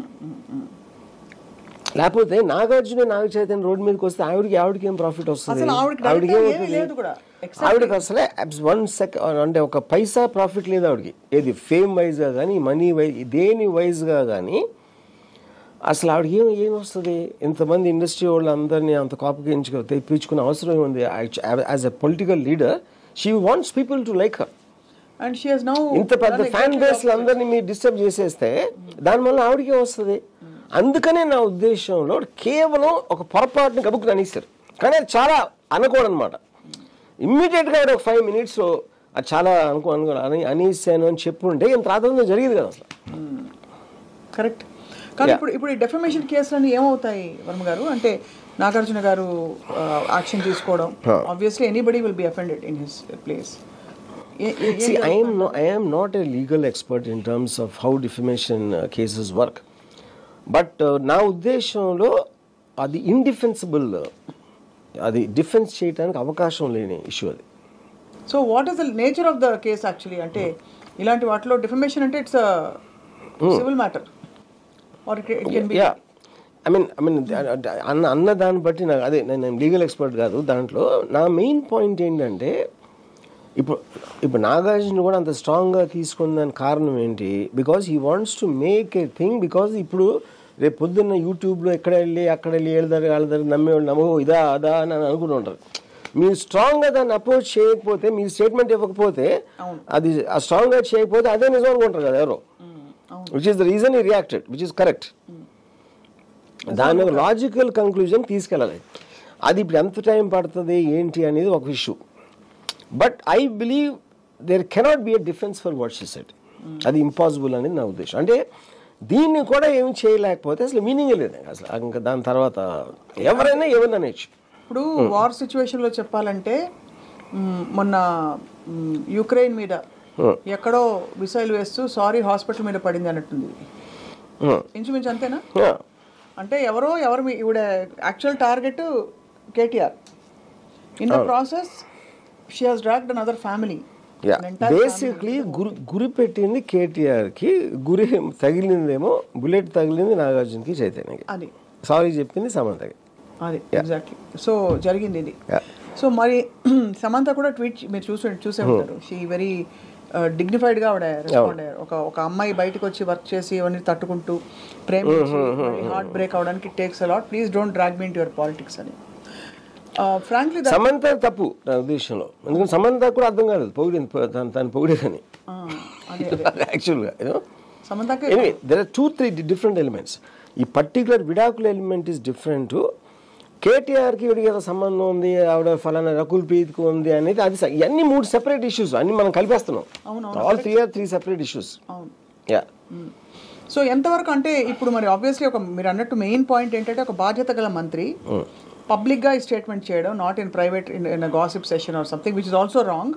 లేకపోతే నాగార్జున నాగ చైతన్య రోడ్డు మీదకి వస్తే ఆవిడకి ఆవిడకి ఏం ప్రాఫిట్ వస్తుంది అసలు ఆవిడకి ఆవిడకి direct గా ఏమవుతుంది? ఏమీ లేదు కూడా. Exactly. ఆవిడకి అసలే వన్ సెకండ్ అంటే ఒక పైసా ప్రాఫిట్ లేదు ఆవిడకి ఏది ఫేమ్ వైజ్గా కానీ మనీ వైజ్ దేని వైజ్గా కానీ అసలు ఆవిడకి ఏం ఏం వస్తుంది ఇంతమంది ఇండస్ట్రీ వాళ్ళు అందరినీ అంత కాపగించుకు తెప్పించుకునే అవసరం ఏముంది as a political leader she wants people to like her and she has now ఇంత పెద్ద ఫ్యాన్ బేస్ అందరినీ మీరు డిస్టర్బ్ చేసేస్తే దానివల్ల ఆవిడకే వస్తుంది అందుకనే నా ఉద్దేశంలో కేవలం ఒక పొరపాటుని గబుక్కుని అనేసారు కానీ అది చాలా అనకూడదు అనమాట ఇమ్మీడియట్గా ఒక ఫైవ్ మినిట్స్లో అది చాలా అనుకో అనుకో అని అనేసాను అని చెప్పుంటే ఇంత రాత్రి జరిగేది కదా అసలు కరెక్ట్ కానీ Yeah. ఇప్పుడు ఇప్పుడు ఈ డెఫమేషన్ కేసులన్నీ ఏమవుతాయి వర్మ గారు అంటే నాగార్జున గారు యాక్షన్ తీసుకోవడం Huh. Obviously anybody will be offended in his place See, I am no, I am not a legal expert in terms of how defamation uh, cases work. But నా ఉద్దేశంలో అది ఇండిఫెన్సిబుల్ అది డిఫెన్స్ చేయడానికి అవకాశం లేని ఇష్యూ అది so what is the nature of the case actually అంటే ఇలాంటి వాటిలో డిఫమేషన్ అంటే it's civil matter or it can be yeah I mean I mean అన్న అన్న దాన్ని బట్టి నాకు అదే నేను లీగల్ ఎక్స్పర్ట్ కాదు దాంట్లో నా మెయిన్ పాయింట్ ఏంటంటే ఇప్పుడు ఇప్పుడు నాగార్జున కూడా అంత స్ట్రాంగ్గా తీసుకున్న దానికి కారణం ఏంటి because he wants to make a thing because ఇప్పుడు రేపు పొద్దున్న యూట్యూబ్లో ఎక్కడ వెళ్ళి అక్కడ వెళ్ళి వెళ్తారు వెళ్తారు నమ్మేవాళ్ళు నమ్మో ఇదా అదా అని అని అనుకుని ఉంటారు మీరు స్ట్రాంగ్గా దాన్ని అపోజ్ చేయకపోతే మీరు స్టేట్మెంట్ ఇవ్వకపోతే అది ఆ స్ట్రాంగ్గా చేయకపోతే అదే నిజం అనుకుంటారు కదా ఎవరో which is the reason he reacted which is correct దాని మీద లాజికల్ కంక్లూజన్ తీసుకెళ్ళాలి అది ఇప్పుడు ఎంత టైం పడుతుంది ఏంటి అనేది ఒక issue but I believe there cannot be a defence for what she said అది ఇంపాసిబుల్ అనేది నా ఉద్దేశం అంటే దీన్ని కూడా ఏమి చేయలేకపోతే అసలు మీనింగ్ లేదు అసలు ఇంకా దాని తర్వాత ఎవరైనా ఎవరిని అనేచ్చు ఇప్పుడు వార్ సిచ్యువేషన్ లో చెప్పాలంటే మ్, మొన్న మ్, యుక్రెయిన్ మీద ఎక్కడో మిసైల్ వేస్తూ సారీ హాస్పిటల్ మీద పడింది అన్నట్టుంది ఇంచుమించు అంతేనా అంటే ఎవరో ఎవరు మీ- ఈవిడ actual target KTR in the process she has dragged an other family basically గురి గురి పెట్టింది కేటీఆర్కి గురి తగిలిందేమో బుల్లెట్ తగిలింది నాగార్జునకి చైతన్యకి అది సారీ చెప్పింది సమంతకి అది ఎగ్జాక్ట్లీ సో జరిగింది ఇది Yeah. సో మరి సమంత కూడా ట్వీట్ మీరు చూసే చూసే ఉంటారు షీ వెరీ డిగ్నిఫైడ్ గా ఆవిడ రెస్పాండ్ అయ్యారు ఒక ఒక అమ్మాయి బయటకు వచ్చి వర్క్ చేసి ఇవన్నీ తట్టుకుంటూ ప్రేమించి హార్ట్ బ్రేక్ అవడానికి takes a lot please don't drag me your politics అని ఫ్రాంక్లీ సమంత తప్పు నా ఉద్దేశంలో ఎందుకంటే సమంత కూడా అర్థం కాలేదు పొగిడింది పొ- తను తను పొగిడేదని అదే యాక్చువల్గా సమంతకి anyway there are two three different elements ఈ పర్టికులర్ విడాకుల ఎలిమెంట్ ఇస్ డిఫరెంట్ కేటీఆర్కి వీడికి ఏదో సంబంధం ఉంది ఆవిడ ఫలానా రకుల్ ప్రీత్కి ఉంది అనేది అది స- ఇవన్నీ మూడు సెపరేట్ ఇష్యూస్ అన్ని మనం కలిపేస్తున్నాం all three are three separate issues అవును యా సో ఎంతవరకు అంటే ఇప్పుడు మరి ఆబ్వియస్లీ ఒక మీరు అన్నట్టు మెయిన్ పాయింట్ ఏంటంటే ఒక బాధ్యత గల మంత్రి పబ్లిక్ గా ఈ స్టేట్మెంట్ చేయడం not in private in in gossip session or something which is also wrong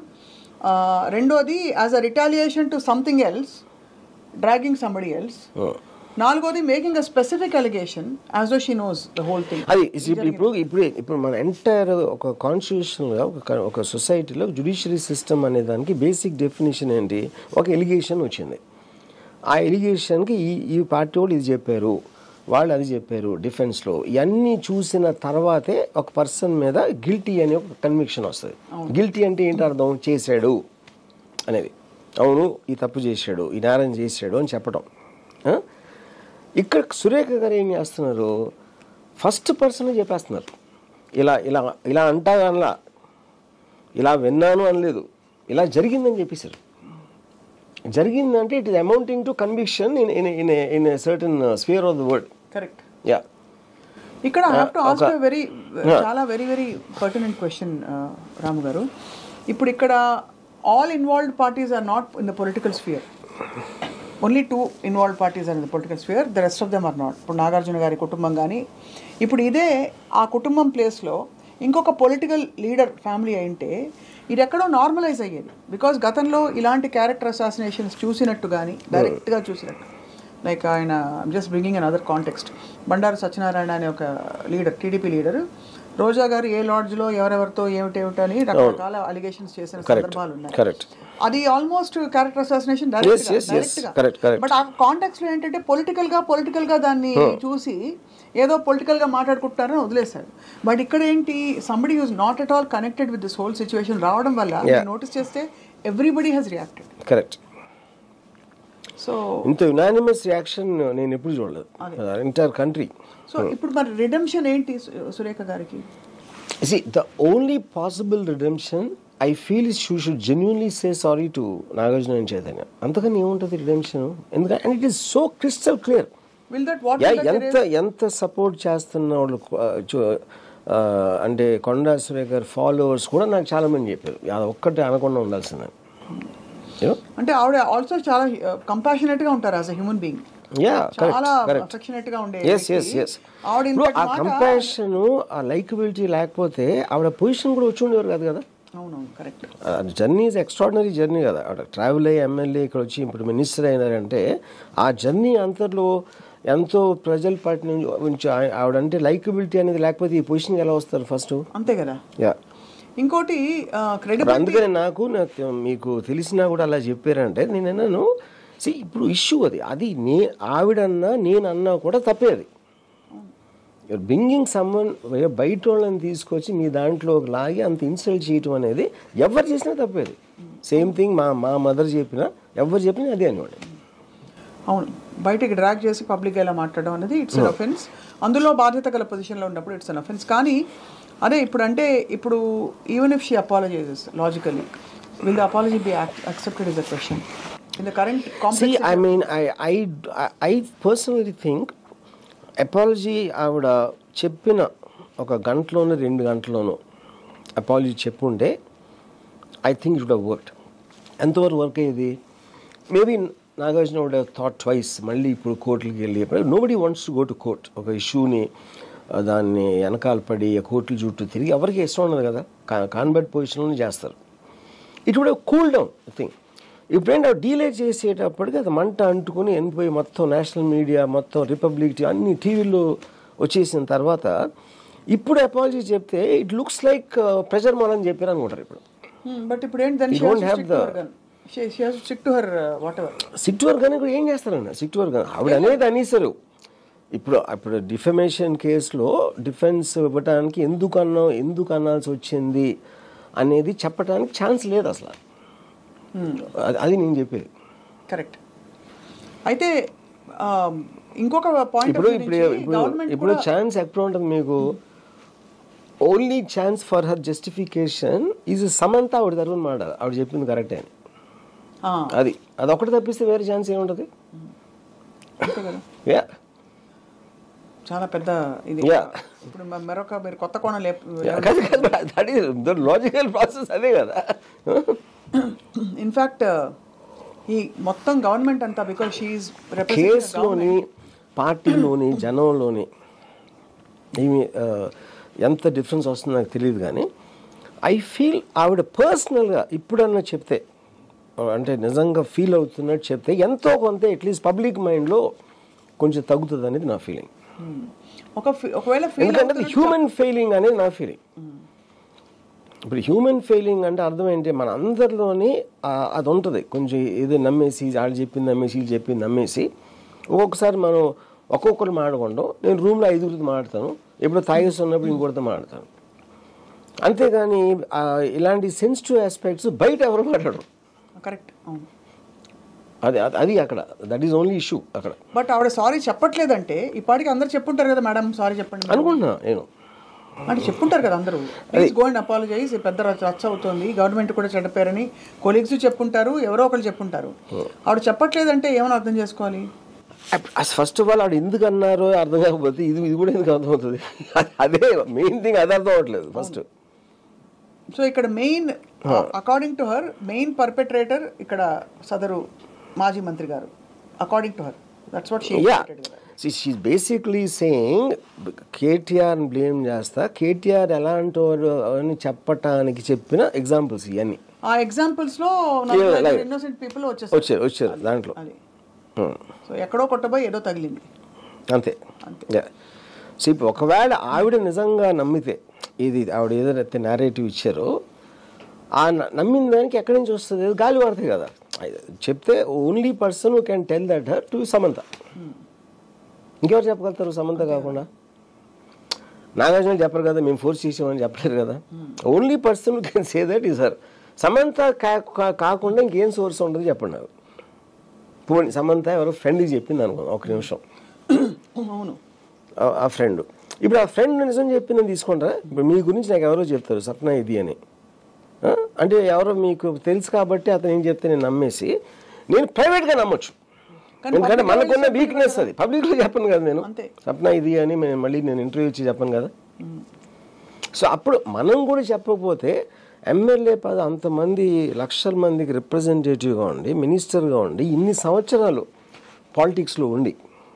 రెండోది as a retaliation to something else dragging somebody else నాలుగోది making a specific allegation as oh she knows the whole thing అది is ఇప్పుడు ఇప్పుడు ఇప్పుడు ఇప్పుడు మన entire ఒక కాన్స్టిట్యూషనల్గా ఒక ఒక సొసైటీలో జుడిషియరీ సిస్టమ్ అనే దానికి బేసిక్ డెఫినేషన్ ఏంటి ఒక ఎలిగేషన్ వచ్చింది ఆ ఎలిగేషన్కి ఈ ఈ పార్టీ వాళ్ళు ఇది చెప్పారు వాళ్ళు అది చెప్పారు డిఫెన్స్లో ఇవన్నీ చూసిన తర్వాతే ఒక పర్సన్ మీద గిల్టీ అనే ఒక కన్విక్షన్ వస్తుంది గిల్టీ అంటే ఏంటి అర్థం చేశాడు అనేది అవును ఈ తప్పు చేశాడు ఈ నేరం చేశాడు అని చెప్పడం ఆ? ఇక్కడ సురేఖ గారు ఏం చేస్తున్నారు ఫస్ట్ పర్సన్ చెప్పేస్తున్నారు ఇలా ఇలా ఇలా అంటా అనలా ఇలా విన్నాను అనలేదు ఇలా జరిగిందని చెప్పేశారు జరిగిందంటే it is amounting to conviction in in in in certain sphere of the word correct yeah ఇక్కడ ఐ హావ్ టు ఆస్క్ ఒక- వెరీ చాలా very very pertinent question Ramu garu ఇప్పుడు ఇక్కడ all involved parties are not in the political sphere only two involved parties are in the political sphere the rest of them are not ఇప్పుడు నాగార్జున గారి కుటుంబం కానీ ఇప్పుడు ఇదే ఆ కుటుంబం ప్లేస్లో ఇంకొక పొలిటికల్ లీడర్ ఫ్యామిలీ అయింటే ఇది ఎక్కడో నార్మలైజ్ అయ్యేది బికాజ్ గతంలో ఇలాంటి క్యారెక్టర్ అసాసినేషన్స్ చూసినట్టు కానీ డైరెక్ట్గా చూసినట్టు లైక్ ఆయన just bringing an other context Bandaru Satyanarayana అనే ఒక లీడర్ టీడీపీ లీడర్ రోజా గారు ఏ లాడ్జ్ లో ఎవరెవరితో ఏమిటేమిటి అని రకరకాల అలిగేషన్స్ చేసిన సందర్భాలు ఉన్నాయి కరెక్ట్ అది almost character assassination Yes, yes, yes. Correct, correct. But ఆ కాంటాక్స్ లో ఏంటంటే పొలిటికల్ గా పొలిటికల్ గా దాన్ని చూసి ఏదో పొలిటికల్ గా మాట్లాడుకుంటారని వదిలేశారు బట్ ఇక్కడ ఏంటి somebody use not at all connected with this whole situation రావడం వల్ల Yeah. నోటీస్ చేస్తే everybody he's reacted correct so ఇంత యునానిమస్ రియాక్షన్ నేను ఎప్పుడు చూడలేదు ఎంటైర్ కంట్రీ సో ఇప్పుడు మరి రిడమ్షన్ ఏంటి సు- సురేఖ గారికి See, the only possible redemption I feel is she should genuinely say sorry to Nagarjuna and Chaitanya. అంతకని ఏముంటుంది రిడెంప్షన్ ఎందుకంటే and it is so crystal clear will that what ఎంత ఎంత support చేస్తున్న వాళ్ళు ఆ, చూ- ఆ, అంటే కొండా సురేఖ గారి ఫాలోవర్స్ కూడా నాకు చాలా మంది చెప్పారు అది ఒక్కటే అనకుండా ఉండాల్సిందని అంటే ఆవిడ ఆల్సో చాలా కంపాషనేట్ గా ఉంటారు as a human being yeah చాలా కరెక్ట్ కరెక్ట్ అఫెక్షనేట్ గా ఉండే ఎస్ ఎస్ వ్యక్తి. ఎస్ ఆవిడ in fact ఆ మాట- కంపాషన్ ఆ లైకబిలిటీ లేకపోతే ఆవిడ పొజిషన్ కూడా వచ్చి ఉండేవారు కాదు కదా అవునవును correct journey is extraordinary journey కదా ఆవిడ ట్రావెల్ అయ్యి ఎమ్మెల్యే ఇక్కడ వచ్చి ఇప్పుడు మినిస్టర్ అయినారంటే ఆ జర్నీ అంతట్లో ఎంతో ప్రజల పార్టీ నుంచి నుంచి ఆయ- ఆవిడంటే లైకబిలిటీ అనేది లేకపోతే ఈ పొజిషన్కి ఎలా వస్తారు ఫస్ట్ అంతే కదా యా ఇంకోటి ఇప్పుడు క్రెడిబిలిటీ అందుకనే నాకు నాకు మీకు తెలిసినా కూడా అలా చెప్పారంటే నేను అన్నాను see ఇప్పుడు ఇష్యూ అది అది నే ఆవిడన్నా నేను అన్నా కూడా తప్పే అది యూర్ బింగింగ్ సమ్మన్ బయట వాళ్ళని తీసుకొచ్చి మీ దాంట్లో లాగి అంత ఇన్సల్ట్ చేయటం అనేది ఎవరు చేసినా తప్పేది సేమ్ థింగ్ మా మా మదర్ చెప్పినా ఎవరు చెప్పినా అదే అనేవాడు అవును బయటకి డ్రాగ్ చేసి పబ్లిక్ ఇలా మాట్లాడడం అనేది ఇట్స్ అన్ అఫెన్స్ అందులో బాధ్యత గల పొజిషన్లో ఉన్నప్పుడు ఇట్స్ అన్ అఫెన్స్ కానీ అదే ఇప్పుడు అంటే ఇప్పుడు even if she apologises logically will the apology be accepted is a question in the current See, complex I mean, I, I, I personally think apology ఆవిడ చెప్పిన ఒక గంటలోనూ రెండు గంటలోనూ అపాలజీ చెప్పుంటే ఐ థింక్ ఇట్ వర్క్ ఎంతవరకు work అయ్యేది maybe Nagarjuna would thought twice మళ్ళీ ఇప్పుడు కోర్టులకి వెళ్ళి nobody wants to go to court ఒక ఇష్యూని దాన్ని వెనకాల పడి ఆ కోర్టుల చుట్టూ తిరిగి ఎవరికి ఇష్టం ఉండదు కదా కాన్బెట్ పొజిషన్లోనే చేస్తారు it would cool down thing ఇప్పుడేంటి డీలే చేసేటప్పటికి అది మంట అంటుకుని వెళ్ళిపోయి మొత్తం నేషనల్ మీడియా మొత్తం రిపబ్లిక్ టీ- అన్ని టీవీల్లో వచ్చేసిన తర్వాత ఇప్పుడు అపాలజీ చెప్తే ఇట్ లుక్స్ లైక్ ప్రెషర్ మాలని చెప్పారు అనుకుంటారు ఇప్పుడు బట్ ఇప్పుడు ఏంటి దాన్ని You don't have the- stick to her whatever సిట్ వర్క్ అని కూడా ఏం చేస్తారన్న సిట్ వర్క్ ఆవిడ అనేది అనేసారు ఇప్పుడు ఇప్పుడు డిఫమేషన్ కేసులో డిఫెన్స్ ఇవ్వడానికి ఎందుకు అన్నావు ఎందుకు అనాల్సి వచ్చింది అనేది చెప్పడానికి ఛాన్స్ లేదు అసలు అది- అది నేను చెప్పేది కరెక్ట్ అయితే ఆ, ఇంకొక పాయింట్ ఇప్పుడు ఇప్పుడు ఇప్పుడు గవర్నమెంట్ ఇప్పుడు ఛాన్స్ ఎక్కడ ఉంటుంది మీకు only chance for her justification is Samantha ఆవిడ తరఫున మాట ఆవిడ చెప్పింది కరెక్టే అని అది అది ఒకటి తప్పిస్తే వేరే ఛాన్స్ ఏముంటుంది అంతే కదా యా చాలా పెద్ద ఇది Yeah. ఇప్పుడు మ- మరొక మీరు కొత్త కోణం లేపు కాదు కాదు that is the logical process అదే కదా ఇన్ఫాక్ట్ ఈ మొత్తం గవర్నమెంట్ అంతా బికాస్ షీఈ్ కేసులోని పార్టీలోని జనంలోని ఏమి ఆ, ఎంత డిఫరెన్స్ వస్తుందో నాకు తెలియదు కానీ ఐ ఫీల్ ఆవిడ పర్సనల్గా ఇప్పుడన్నా చెప్తే అంటే నిజంగా ఫీల్ అవుతున్నట్టు చెప్తే ఎంతో కొంత అట్లీస్ట్ పబ్లిక్ మైండ్లో కొంచెం తగ్గుతుంది అనేది నా ఫీలింగ్ ఒక ఫీ- ఒకవేళ ఫీల్ ఎందుకంటే హ్యూమన్ ఫెయిలింగ్ అనేది నా ఫీలింగ్ ఇప్పుడు హ్యూమన్ ఫెయిలింగ్ అంటే అర్థం ఏంటి మన అందరిలోని ఆ, అది ఉంటుంది కొంచెం ఏదో నమ్మేసి వాళ్ళు చెప్పింది నమ్మేసి వీళ్ళు చెప్పింది నమ్మేసి ఒక్కొక్కసారి మనం ఒక్కొక్కరు మాడకుండా నేను రూమ్లో ఐదుగురితో మాడతాను ఎప్పుడు తాగేసి ఉన్నప్పుడు ఇంకొకరితో మాడతాను అంతేగాని ఆ, ఇలాంటి సెన్సిటివ్ ఆస్పెక్ట్స్ బయట ఎవరు మాట్లాడరు కరెక్ట్ అవును అది అది- అది అక్కడ దట్ ఈస్ ఓన్లీ ఇష్యూ అక్కడ బట్ ఆవిడ సారీ చెప్పట్లేదంటే ఇప్పటికి అందరు చెప్పుంటారు కదా మేడం సారీ చెప్పండి madam. అనుకుంటున్నా నేను అంటే చెప్పుంటారు కదా అందరూ ప్లీజ్ గో అండ్ అపాలజైజ్ పెద్ద రచ్చ రచ్చ అవుతుంది గవర్నమెంట్ కూడా చెడ్డపేరని కొలీగ్స్ చెప్పుంటారు ఎవరో ఒకరు చెప్పుంటారు ఆవిడ చెప్పట్లేదంటే ఏమని అర్థం చేసుకోవాలి ఫస్ట్ ఆఫ్ ఆల్ ఆడు ఎందుకు అన్నారో అర్థం కాకపోతే ఇది ఇది కూడా ఎందుకు అర్థమవుతుంది అదే మెయిన్ థింగ్ అది అర్థం అవ్వట్లేదు ఫస్ట్ సో ఇక్కడ main according to her main perpetrator ఇక్కడ సదరు మాజీ మంత్రి గారు according to her that's what she yeah she basically saying KTR blame చేస్తా కేటీఆర్ ఎలాంటి వాడు అని చెప్పటానికి చెప్పిన ఎగ్జాంపుల్స్ ఇవన్నీ ఆ ఎగ్జాంపుల్స్ లో Yeah, like- ఇన్నోసెంట్ పీపుల్ వచ్చేస్తారు వచ్చారు వచ్చారు దాంట్లో అది Hmm. సో ఎక్కడో కొట్టబోయి ఏదో తగిలింది అంతే యా సో ఇప్పుడు ఒకవేళ ఆవిడ నిజంగా నమ్మితే ఇది ఆవిడ ఏదైతే నేరేటివ్ ఇచ్చారో ఆ న- నమ్మిన దానికి ఎక్కడి నుంచి వస్తుంది అది గాలి వాడతాయి కదా అది చెప్తే only person who can tell that her to Samantha ఇంకెవరు చెప్పగలుగుతారు సమంత కాకుండా నాగార్జున చెప్పరు కదా మేము ఫోర్స్ చేసామని చెప్పలేరు కదా only person can say that is her Samantha కా- కా- కాకుండా ఇంకేం సోర్స్ ఉంటుంది చెప్పండి నాకు పోనీ సమంత ఎవరో ఫ్రెండ్కి చెప్పింది అనుకో ఒక నిమిషం అవును ఆ- ఆ ఫ్రెండ్ ఇప్పుడు ఆ ఫ్రెండ్ నిజం చెప్పింది తీసుకుంటారా ఇప్పుడు మీ గురించి నాకు ఎవరో చెప్తారు సప్న ఇది అని ఆ? అంటే ఎవరో మీకు తెలుసు కాబట్టి అతను ఏం చెప్తే నేను నమ్మేసి నేను ప్రైవేట్గా నమ్మొచ్చు కానీ ఎందుకంటే public మనకున్న లో వీక్నెస్ అది పబ్లిక్లో చెప్పను కదా నేను అంతే. సప్న ఇది అని నేను మళ్ళీ నేను ఇంటర్వ్యూ ఇచ్చి చెప్పను కదా సో అప్పుడు మనం కూడా చెప్పకపోతే ఎమ్మెల్యే పద అంతమంది లక్షల మందికి రిప్రజెంటేటివ్గా ఉండి మినిస్టర్గా ఉండి ఇన్ని సంవత్సరాలు పాలిటిక్స్లో ఉండి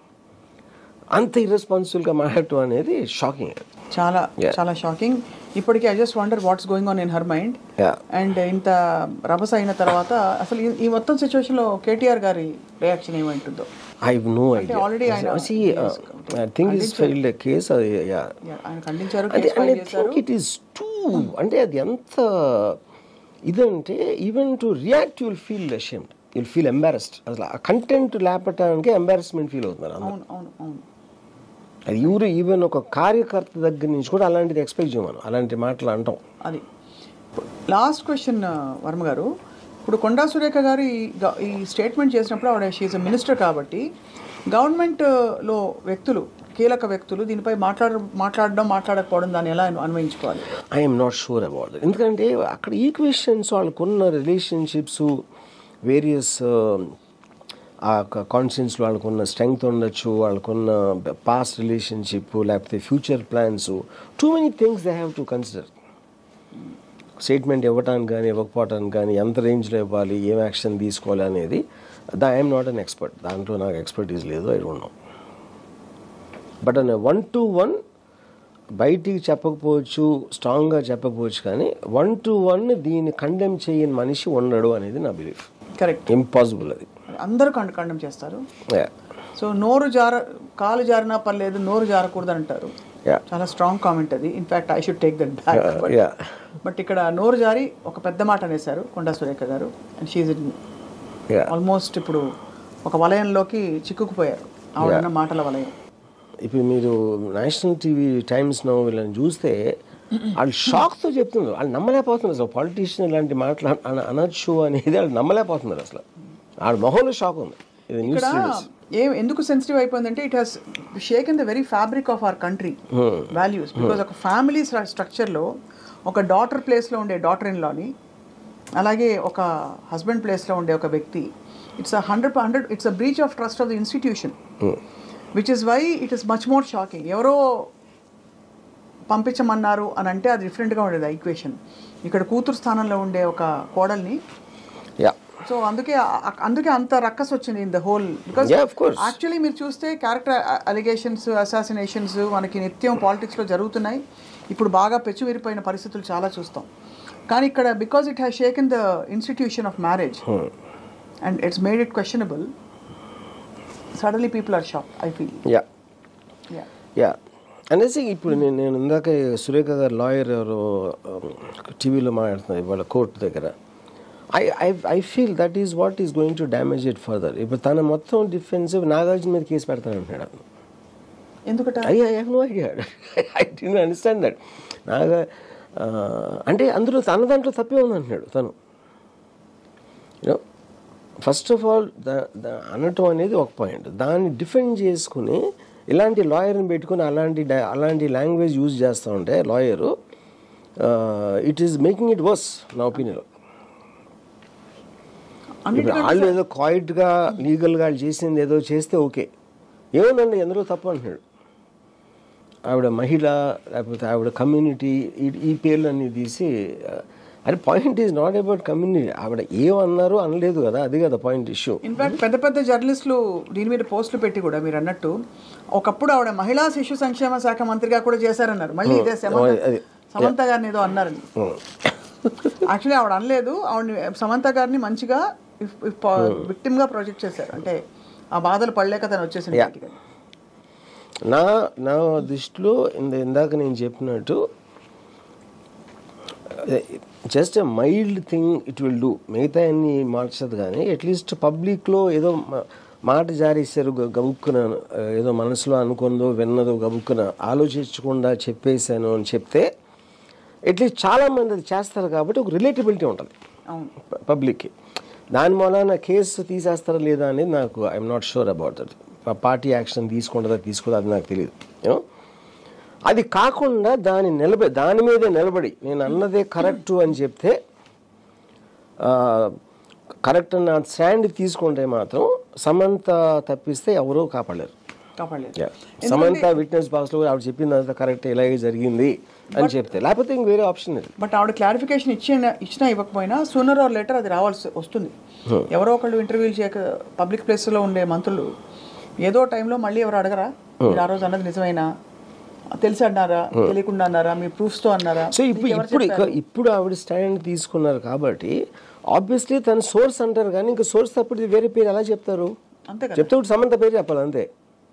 అంత ఇర్రెస్పాన్సిబుల్గా మాట్లాడటం అనేది షాకింగ్ చాలా Yeah. చాలా షాకింగ్ ఇప్పటికీ I just wonder what's going on in her mind Yeah. And ఇంత రభస అయిన తర్వాత అసలు ఈ- ఈ మొత్తం సిచ్యువేషన్ లో కేటీఆర్ గారి రియాక్షన్ ఏమైంటుందో ఐ నో అంటే already ఆయన- I think is filed case అది యా Yeah, ఆయన ఖండించారు అంటే కేసు ఫైల్ ఐ చేశారు థింక్ ఇట్ ఈస్ టూ అంటే అది ఎంత ఇదంటే even to react you'll feel ashamed you'll feel embarrassed అసలు ఆ కంటెంట్ లేపటానికి ఎంబారస్మెంట్ ఫీల్ అవుతున్నారు అందరూ అవును అవును అవును అది ఎవరు ఈవెన్ ఒక కార్యకర్త దగ్గర నుంచి కూడా అలాంటిది ఎక్స్పెక్ట్ చేయమను అలాంటి మాటలు అంటాం అది లాస్ట్ క్వశ్చన్ వర్మ గారు ఇప్పుడు కొండా సురేఖ గారు ఈ గ- ఈ స్టేట్మెంట్ చేసినప్పుడు ఆవిడ షీఈ్ మినిస్టర్ కాబట్టి గవర్నమెంట్లో వ్యక్తులు కీలక వ్యక్తులు దీనిపై మాట్లాడ మాట్లాడడం మాట్లాడకపోవడం దాన్ని ఎలా అను- అన్వయించుకోవాలి I'm not sure about that ఎందుకంటే అక్కడ ఈక్వేషన్స్ వాళ్ళకున్న రిలేషన్షిప్స్ వేరియస్ ఆ కాన్షియన్స్ వాళ్ళకున్న స్ట్రెంగ్త్ ఉండొచ్చు వాళ్ళకున్న పాస్ట్ రిలేషన్షిప్ లేకపోతే future plans too many things they have to consider statement ఇవ్వటానికి కానీ ఇవ్వకపోవటానికి కానీ ఎంత రేంజ్లో ఇవ్వాలి ఏం యాక్షన్ తీసుకోవాలి అనేది దా ఐఎమ్ నాట్ అన్ ఎక్స్పర్ట్ దాంట్లో నాకు ఎక్స్పర్టీస్ లేదు I don't know but an one to one బయటికి చెప్పకపోవచ్చు స్ట్రాంగ్గా చెప్పకపోవచ్చు కానీ వన్ టు వన్ దీన్ని కండెమ్ చేయని మనిషి ఉండడు అనేది నా బిలీఫ్ కరెక్ట్ ఇంపాసిబుల్ అది అందరూ కండ ఖండం చేస్తారు యా సో నోరు జార కాలు జారినా పర్లేదు నోరు జారకూడదు అంటారు యా చాలా స్ట్రాంగ్ కామెంట్ అది in fact I should take that back yeah but ఇక్కడ నోరు జారి ఒక పెద్ద మాట అనేశారు కొండా సురేఖ గారు అండ్ షీజ్ యా ఆల్మోస్ట్ ఇప్పుడు ఒక వలయంలోకి చిక్కుకుపోయారు ఆవిడన్న మాటల వలయం ఇప్పుడు మీరు నేషనల్ టీవీ టైమ్స్ నో వీళ్ళని చూస్తే వాళ్ళు షాక్తో చెప్తున్నారు వాళ్ళు నమ్మలేకపోతున్నారు అసలు పాలిటీషియన్ ఇలాంటి మాటలు అన- అనొచ్చు అనేది వాళ్ళు నమ్మలేకపోతున్నారు అసలు వాళ్ళ మొహంలో షాక్ ఉంది ఇది న్యూస్ ఇక్కడ ఏ ఎందుకు సెన్సిటివ్ అయిపోయిందంటే it has shake in the very fabric of our country values because ఒక ఫ్యామిలీ స్ట్రక్చర్లో ఒక డాటర్ ప్లేస్లో ఉండే డాటర్ ఇన్ లాని అలాగే ఒక హస్బెండ్ ప్లేస్లో ఉండే ఒక వ్యక్తి it's a hundred hundred it's a breach of trust of the institution which is why it is much more shocking ఎవరో పంపించమన్నారు అని అంటే అది డిఫరెంట్గా ఉండేది ఆ ఈక్వేషన్ ఇక్కడ కూతురు స్థానంలో ఉండే ఒక కోడల్ని యా సో అందుకే ఆ- అందుకే అంత రక్కస్ వచ్చింది in the whole because Yeah, of course. Actually మీరు చూస్తే క్యారెక్టర్ అలిగేషన్స్ అసాసినేషన్స్ మనకి నిత్యం పాలిటిక్స్లో జరుగుతున్నాయి ఇప్పుడు బాగా పెచ్చువిరిపోయిన పరిస్థితులు చాలా చూస్తాం కానీ ఇక్కడ because it has shaken the institution of marriage and it's made it questionable suddenly people are shock I feel yeah yeah అనేసి ఇప్పుడు నేను నేను ఇందాక సురేఖ గారు లాయర్ ఎవరు టీవీలో మాట్లాడుతున్నారు ఇవాళ కోర్టు దగ్గర I I I feel that is what is going to damage it further ఇప్పుడు తన మొత్తం డిఫెన్సివ్ నాగార్జున మీద కేసు పెడతానంటున్నాడు అతను ఎందుకట I I have no idea I డి అండర్స్టాండ్ దట్ నాగా ఆ, అంటే అందులో తన దాంట్లో తప్పే ఉంది అంటున్నాడు తను యూనో ఫస్ట్ ఆఫ్ ఆల్ అనటం అనేది ఒక పాయింట్ దాన్ని డిఫెండ్ చేసుకుని ఇలాంటి లాయర్ని పెట్టుకుని అలాంటి డా- అలాంటి లాంగ్వేజ్ యూజ్ చేస్తూ ఉంటే lawyer it is making it worse నా ఒపీనియన్ ఇప్పుడు వాళ్ళు ఏదో క్వైట్గా లీగల్గా వాళ్ళు చేసింది ఏదో చేస్తే ఓకే ఏమోనండి ఎందులో తప్పు అంటున్నాడు ఆవిడ మహిళ లేకపోతే ఆవిడ కమ్యూనిటీ ఈ- ఈ పేర్లన్నీ తీసి ఆ, అరే point is not about community ఆవిడ ఏమన్నారు అనలేదు కదా అది కదా పాయింట్ ఇష్యూ ఇన్ఫాక్ట్ పెద్ద పెద్ద జర్నలిస్టులు దీని మీద పోస్టులు పెట్టి కూడా మీరు అన్నట్టు ఒకప్పుడు ఆవిడ మహిళా శిశు సంక్షేమ శాఖ మంత్రిగా కూడా చేశారన్నారు మళ్ళీ ఇదే సమంత అది. సమంత గారిని ఏదో అన్నారని యాక్చువల్లీ ఆవిడ అనలేదు ఆవిడని సమంత గారిని మంచిగా విక్టిమ్ గా ప్రొజెక్ట్ చేశారు అంటే ఆ బాధలు పడలేక తను వచ్చేసింది Yeah. బయటికి. నా నా దృష్టిలో ఇంద ఇందాక నేను చెప్పినట్టు just a mild thing it will do మిగతా అన్ని మార్చదు కానీ అట్లీస్ట్ పబ్లిక్లో ఏదో మా- మాట జారేశారు గ- గబుక్కున ఆ, ఏదో మనసులో అనుకుందో విన్నదో గబుక్కున ఆలోచించకుండా చెప్పేశాను అని చెప్తే అట్లీస్ట్ చాలామంది అది చేస్తారు కాబట్టి ఒక రిలేటబిలిటీ ఉంటుంది అవును ప- పబ్లిక్కి దాని మూలాన కేసు తీసేస్తారా లేదా అనేది నాకు I'm not sure about that party action తీసుకుంటుందా తీసుకోదా అది నాకు తెలియదు యూనో అది కాకుండా దాని నిలబడి దాని మీదే నిలబడి నేను అన్నదే కరెక్ట్ అని చెప్తే కరెక్ట్ నా స్టాండ్ తీసుకుంటే మాత్రం సమంత తప్పిస్తే ఎవరూ కాపాడలేరు కాపాడలేదు Yeah. సమంత విట్నెస్ బాక్స్లో కూడా ఆవిడ చెప్పిందంతా కరెక్ట్ ఇలాగే జరిగింది అని చెప్తే లేకపోతే ఇంక వేరే ఆప్షన్ లేదు బట్ ఆవిడ క్లారిఫికేషన్ ఇచ్చిన ఇచ్చినా ఇవ్వకపోయినా సూనర్ ఆర్ లెటర్ అది రావాల్సి వస్తుంది ఎవరో ఒకళ్ళు ఇంటర్వ్యూలు చేయక పబ్లిక్ ప్లేస్లో ఉండే మంత్రులు ఏదో టైంలో మళ్ళీ ఎవరు అడగరా మీరు ఆ రోజు అన్నది నిజమైనా తెలిసి అన్నారా తెలియకుండా అన్నారా మీ ప్రూఫ్స్తో అన్నారా సో ఇప్పుడు మీకు ఎవరు ఇప్పుడు చెప్పారు? ఇక- ఇప్పుడు ఆవిడ స్టాండ్ తీసుకున్నారు కాబట్టి ఆబ్వియస్లీ తన సోర్స్ అంటారు కానీ ఇంకా సోర్స్ తప్పుడు వేరే పేరు ఎలా చెప్తారు అంతే కదా చెప్తే ఇప్పుడు సమంత పేరు చెప్పాలి అంతే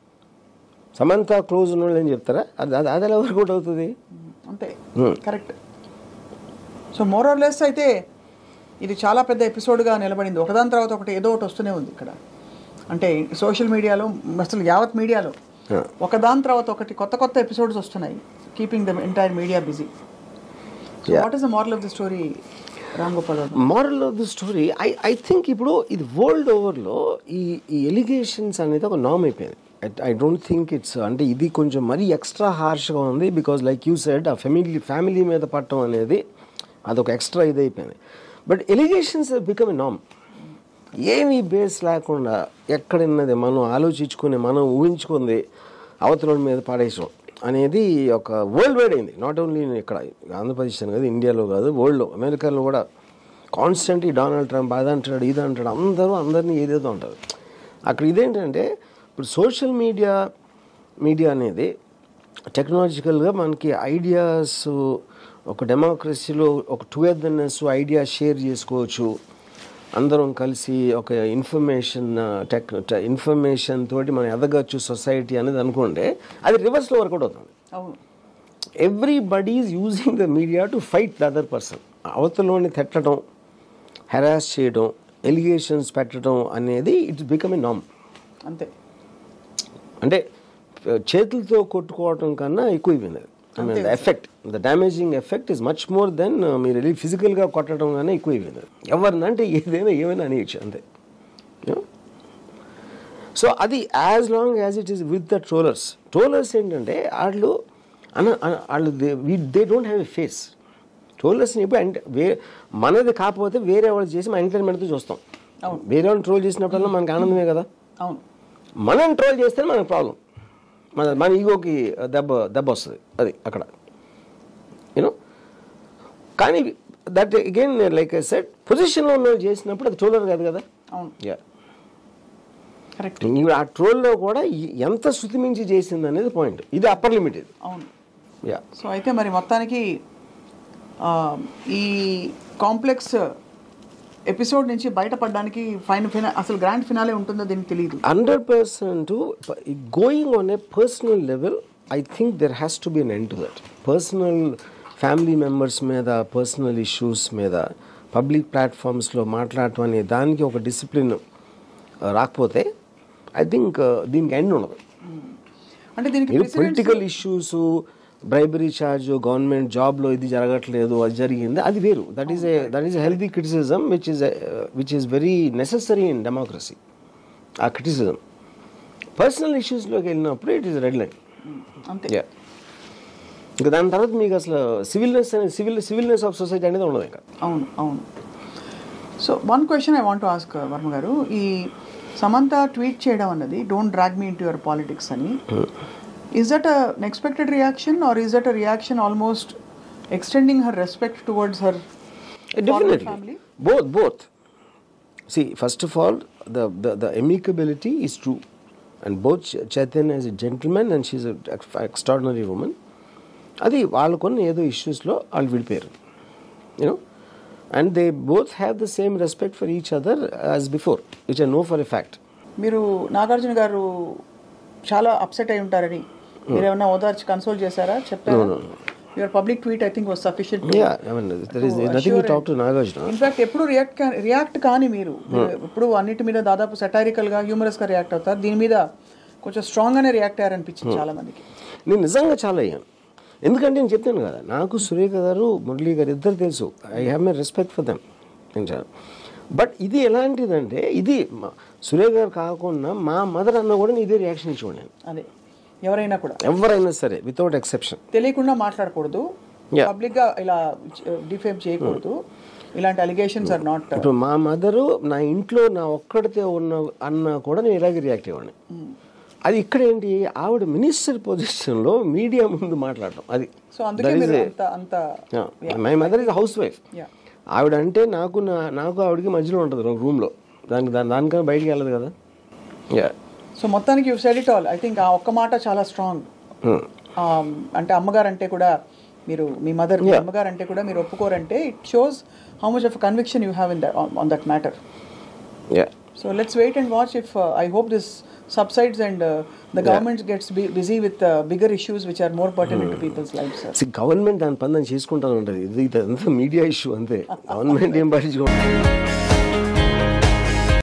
సమంత క్లోజ్ ఉన్న వాళ్ళు ఏం చెప్తారా అది అది అది ఎలా వర్కౌట్ అవుతుంది అంతే Hmm. Correct so more or less అయితే ఇది చాలా పెద్ద ఎపిసోడ్గా నిలబడింది ఒకదాని తర్వాత ఒకటి ఏదో ఒకటి వస్తూనే ఉంది ఇక్కడ అంటే సోషల్ మీడియాలో అసలు యావత్ మీడియాలో Yeah. ఒకదాని తర్వాత ఒకటి కొత్త కొత్త ఎపిసోడ్స్ వస్తున్నాయి keeping the entire media busy so Yeah. What is the moral of the story Ram Gopal Varma moral of the story I I think ఇప్పుడు ఇది వరల్డ్ ఓవర్లో ఈ ఈ ఎలిగేషన్స్ అనేది ఒక నామ్ అయిపోయింది ఐ డోంట్ థింక్ ఇట్స్ అంటే ఇది కొంచెం మరీ ఎక్స్ట్రా హార్ష్గా ఉంది బికాజ్ లైక్ యూ సెడ్ ఆ ఫ్యామిలీ ఫ్యామిలీ మీద పట్టడం అనేది అదొక ఎక్స్ట్రా ఇది అయిపోయింది బట్ ఎలిగేషన్స్ బికమ్ ఎ నామ్ ఏమీ బేస్ లేకుండా ఎక్కడున్నది మనం ఆలోచించుకుని మనం ఊహించుకుంది అవతల మీద పాడేసాం అనేది ఒక వరల్డ్ వైడ్ అయింది నాట్ ఓన్లీ ఇక్కడ ఆంధ్రప్రదేశ్ అని కాదు ఇండియాలో కాదు వరల్డ్లో అమెరికాలో కూడా కాన్స్టెంట్లీ డొనాల్డ్ ట్రంప్ అది అంటాడు ఇది అంటాడు అందరూ అందరినీ ఏదేదో అంటారు అక్కడ ఇదేంటంటే ఇప్పుడు సోషల్ మీడియా మీడియా అనేది టెక్నాలజికల్గా మనకి ఐడియాస్ ఒక డెమోక్రసీలో ఒక టుగెదర్నెస్ ఐడియా షేర్ చేసుకోవచ్చు అందరం కలిసి ఒక ఇన్ఫర్మేషన్ టెక్ ఇన్ఫర్మేషన్ తోటి మనం ఎదగచ్చు సొసైటీ అనేది అనుకుంటే అది రివర్స్లో వర్కౌట్ అవుతుంది అవును everybody is using the media to fight the other person అవతలోని తిట్టడం హెరాస్ చేయడం ఎలిగేషన్స్ పెట్టడం అనేది ఇట్స్ బికమ్ ఏ నామ్ అంతే అంటే చేతులతో కొట్టుకోవటం కన్నా ఎక్కువైపోయింది I mean the effect the damaging effect is much more than మీరు వెళ్ళి ఫిజికల్గా కొట్టడం కన్నా ఎక్కువైపోయింది ఎవరినంటే ఏదైనా ఏమైనా అనేయచ్చు అంతే సో అది as long as it is with the trollers trollers ఏంటంటే వాళ్ళు అన అన- వాళ్ళు they don't have a face ట్రోలర్స్ని ఎప్పుడు అంటే వే మనది కాకపోతే వేరే వాళ్ళు చేసి మన ఎంటర్టైన్మెంట్తో చూస్తాం అవును. వేరే వాళ్ళు ట్రోల్ చేసినప్పుడల్లా మనకి ఆనందమే కదా అవును మనం ట్రోల్ చేస్తే మనకు ప్రాబ్లం మన మన ఈగోకి దెబ్బ దెబ్బ వస్తుంది అది అక్కడ యూనో కానీ that again like I said పొజిషన్లో ఉన్న వాళ్ళు చేసినప్పుడు అది ట్రోలర్ కాదు కదా అవును యా కరెక్ట్ ఇప్పుడు ఆ ట్రోల్లో కూడా ఈ- ఎంత శృతి మించి చేసింది అనేది పాయింట్ ఇది అప్పర్ లిమిట్ ఇది అవును యా సో అయితే మరి మొత్తానికి ఆ, ఈ కాంప్లెక్స్ ఎపిసోడ్ నుంచి బయటపడడానికి ఫైన్ ఫినా అసలు గ్రాండ్ ఫినాలే ఉంటుందో దీనికి తెలియదు hundred percent going on a personal level I think there has to be an end to that personal family members మీద పర్సనల్ ఇష్యూస్ మీద పబ్లిక్ ప్లాట్ఫామ్స్లో మాట్లాడటం అనే దానికి ఒక డిసిప్లిన్ రాకపోతే ఐ థింక్ దీనికి ఎండ్ ఉండదు అంటే దీనికి మీరు precedents- political issues bribery charge government జాబ్లో ఇది జరగట్లేదు అది జరిగింది అది వేరు that is that is healthy criticism which is which is very necessary in democracy ఆ క్రిటిసిజం పర్సనల్ ఇష్యూస్లోకి వెళ్ళినప్పుడు ఇట్ ఈస్ రెడ్ లైన్ అంతే యా ఇంకా దాని తర్వాత మీకు అసలు సివిల్నెస్ అనేది సివిల్ సివిల్నెస్ ఆఫ్ సొసైటీ అనేది ఉండదు ఇంకా అవును అవును so one question I want ask Varma garu ఈ సమంత ట్వీట్ చేయడం అన్నది don't drag me in your politics అని is that an expected reaction or is that a reaction almost extending her respect towards her Definitely. family? Both, both. See, first of all, the, the, the amicability is true. And both Ch- Chaitanya is a gentleman and she's an extraordinary woman. అది వాళ్ళకున్న ఏదో ఇష్యూస్లో వాళ్ళు విడిపోయారు you know and they both have the same respect for each other as before which I know for a fact మీరు నాగార్జున గారు చాలా upset అయి ఉంటారని మీరు ఏమన్నా ఓదార్చి కన్సోల్ చేశారా చెప్పారా your public tweet I think was sufficient yeah I mean there is nothing to talk to Nagarjuna in fact ఎప్పుడు రియాక్ట్ రియాక్ట్ కానీ మీరు ఎప్పుడు అన్నిటి మీద దాదాపు సెటారికల్ గా హ్యూమరస్ గా రియాక్ట్ అవుతారు దీని మీద కొంచెం స్ట్రాంగ్ గానే రియాక్ట్ అయ్యారనిపించింది చాలా మందికి నేను నిజంగా చాలా అయ్యాను ఎందుకంటే నేను చెప్తాను కదా నాకు సురేఖ గారు మురళీ గారు ఇద్దరు తెలుసు I have my respect for them but ఇది ఎలాంటిదంటే ఇది మా- సురేఖ గారు కాకుండా మా మదర్ అన్న కూడా నేను ఇదే రియాక్షన్ ఇచ్చేవాడు నేను అదే ఎవరైనా కూడా ఎవరైనా సరే వితౌట్ ఎక్సెప్షన్ తెలియకుండా మాట్లాడకూడదు Yeah. పబ్లిక్ గా ఇలా డిఫేమ్ చేయకూడదు ఇలాంటి అలిగేషన్స్ ఆర్ నాట్ ఇప్పుడు మా మదరు నా ఇంట్లో నా ఒక్కడితే ఉన్న అన్న కూడా నేను ఇలాగే రియాక్ట్ అయ్యాడిని అది ఇక్కడ ఏంటి ఆవిడ మినిస్టర్ పొజిషన్లో మీడియా ముందు మాట్లాడటం అది సో అందుకే మీరు అంత అంత my mother is housewife Yeah. ఆవిడ అంటే నాకు నా నాకు ఆవిడకి మధ్యలో ఉంటుంది ఒక రూమ్లో దానికి దాని దానికన్నా బయటికి వెళ్ళదు కదా యా సో మొత్తానికి you said it all I think ఆ ఒక్క మాట చాలా స్ట్రాంగ్ అంటే అమ్మగారు అంటే కూడా మీరు మీ మదర్ మీ అమ్మగారు అంటే కూడా మీరు ఒప్పుకోరంటే it shows how much of conviction you have in that on that matter yeah so let's wait and watch if I hope this subsides and uh, the government gets bu- busy with uh, bigger issues which are more pertinent to people's lives sir. Government దాని పని దాన్ని చేసుకుంటాను ఉంటుంది ఇది ఇదంతా media issue అంతే government ఏం పట్టించుకుంటుంది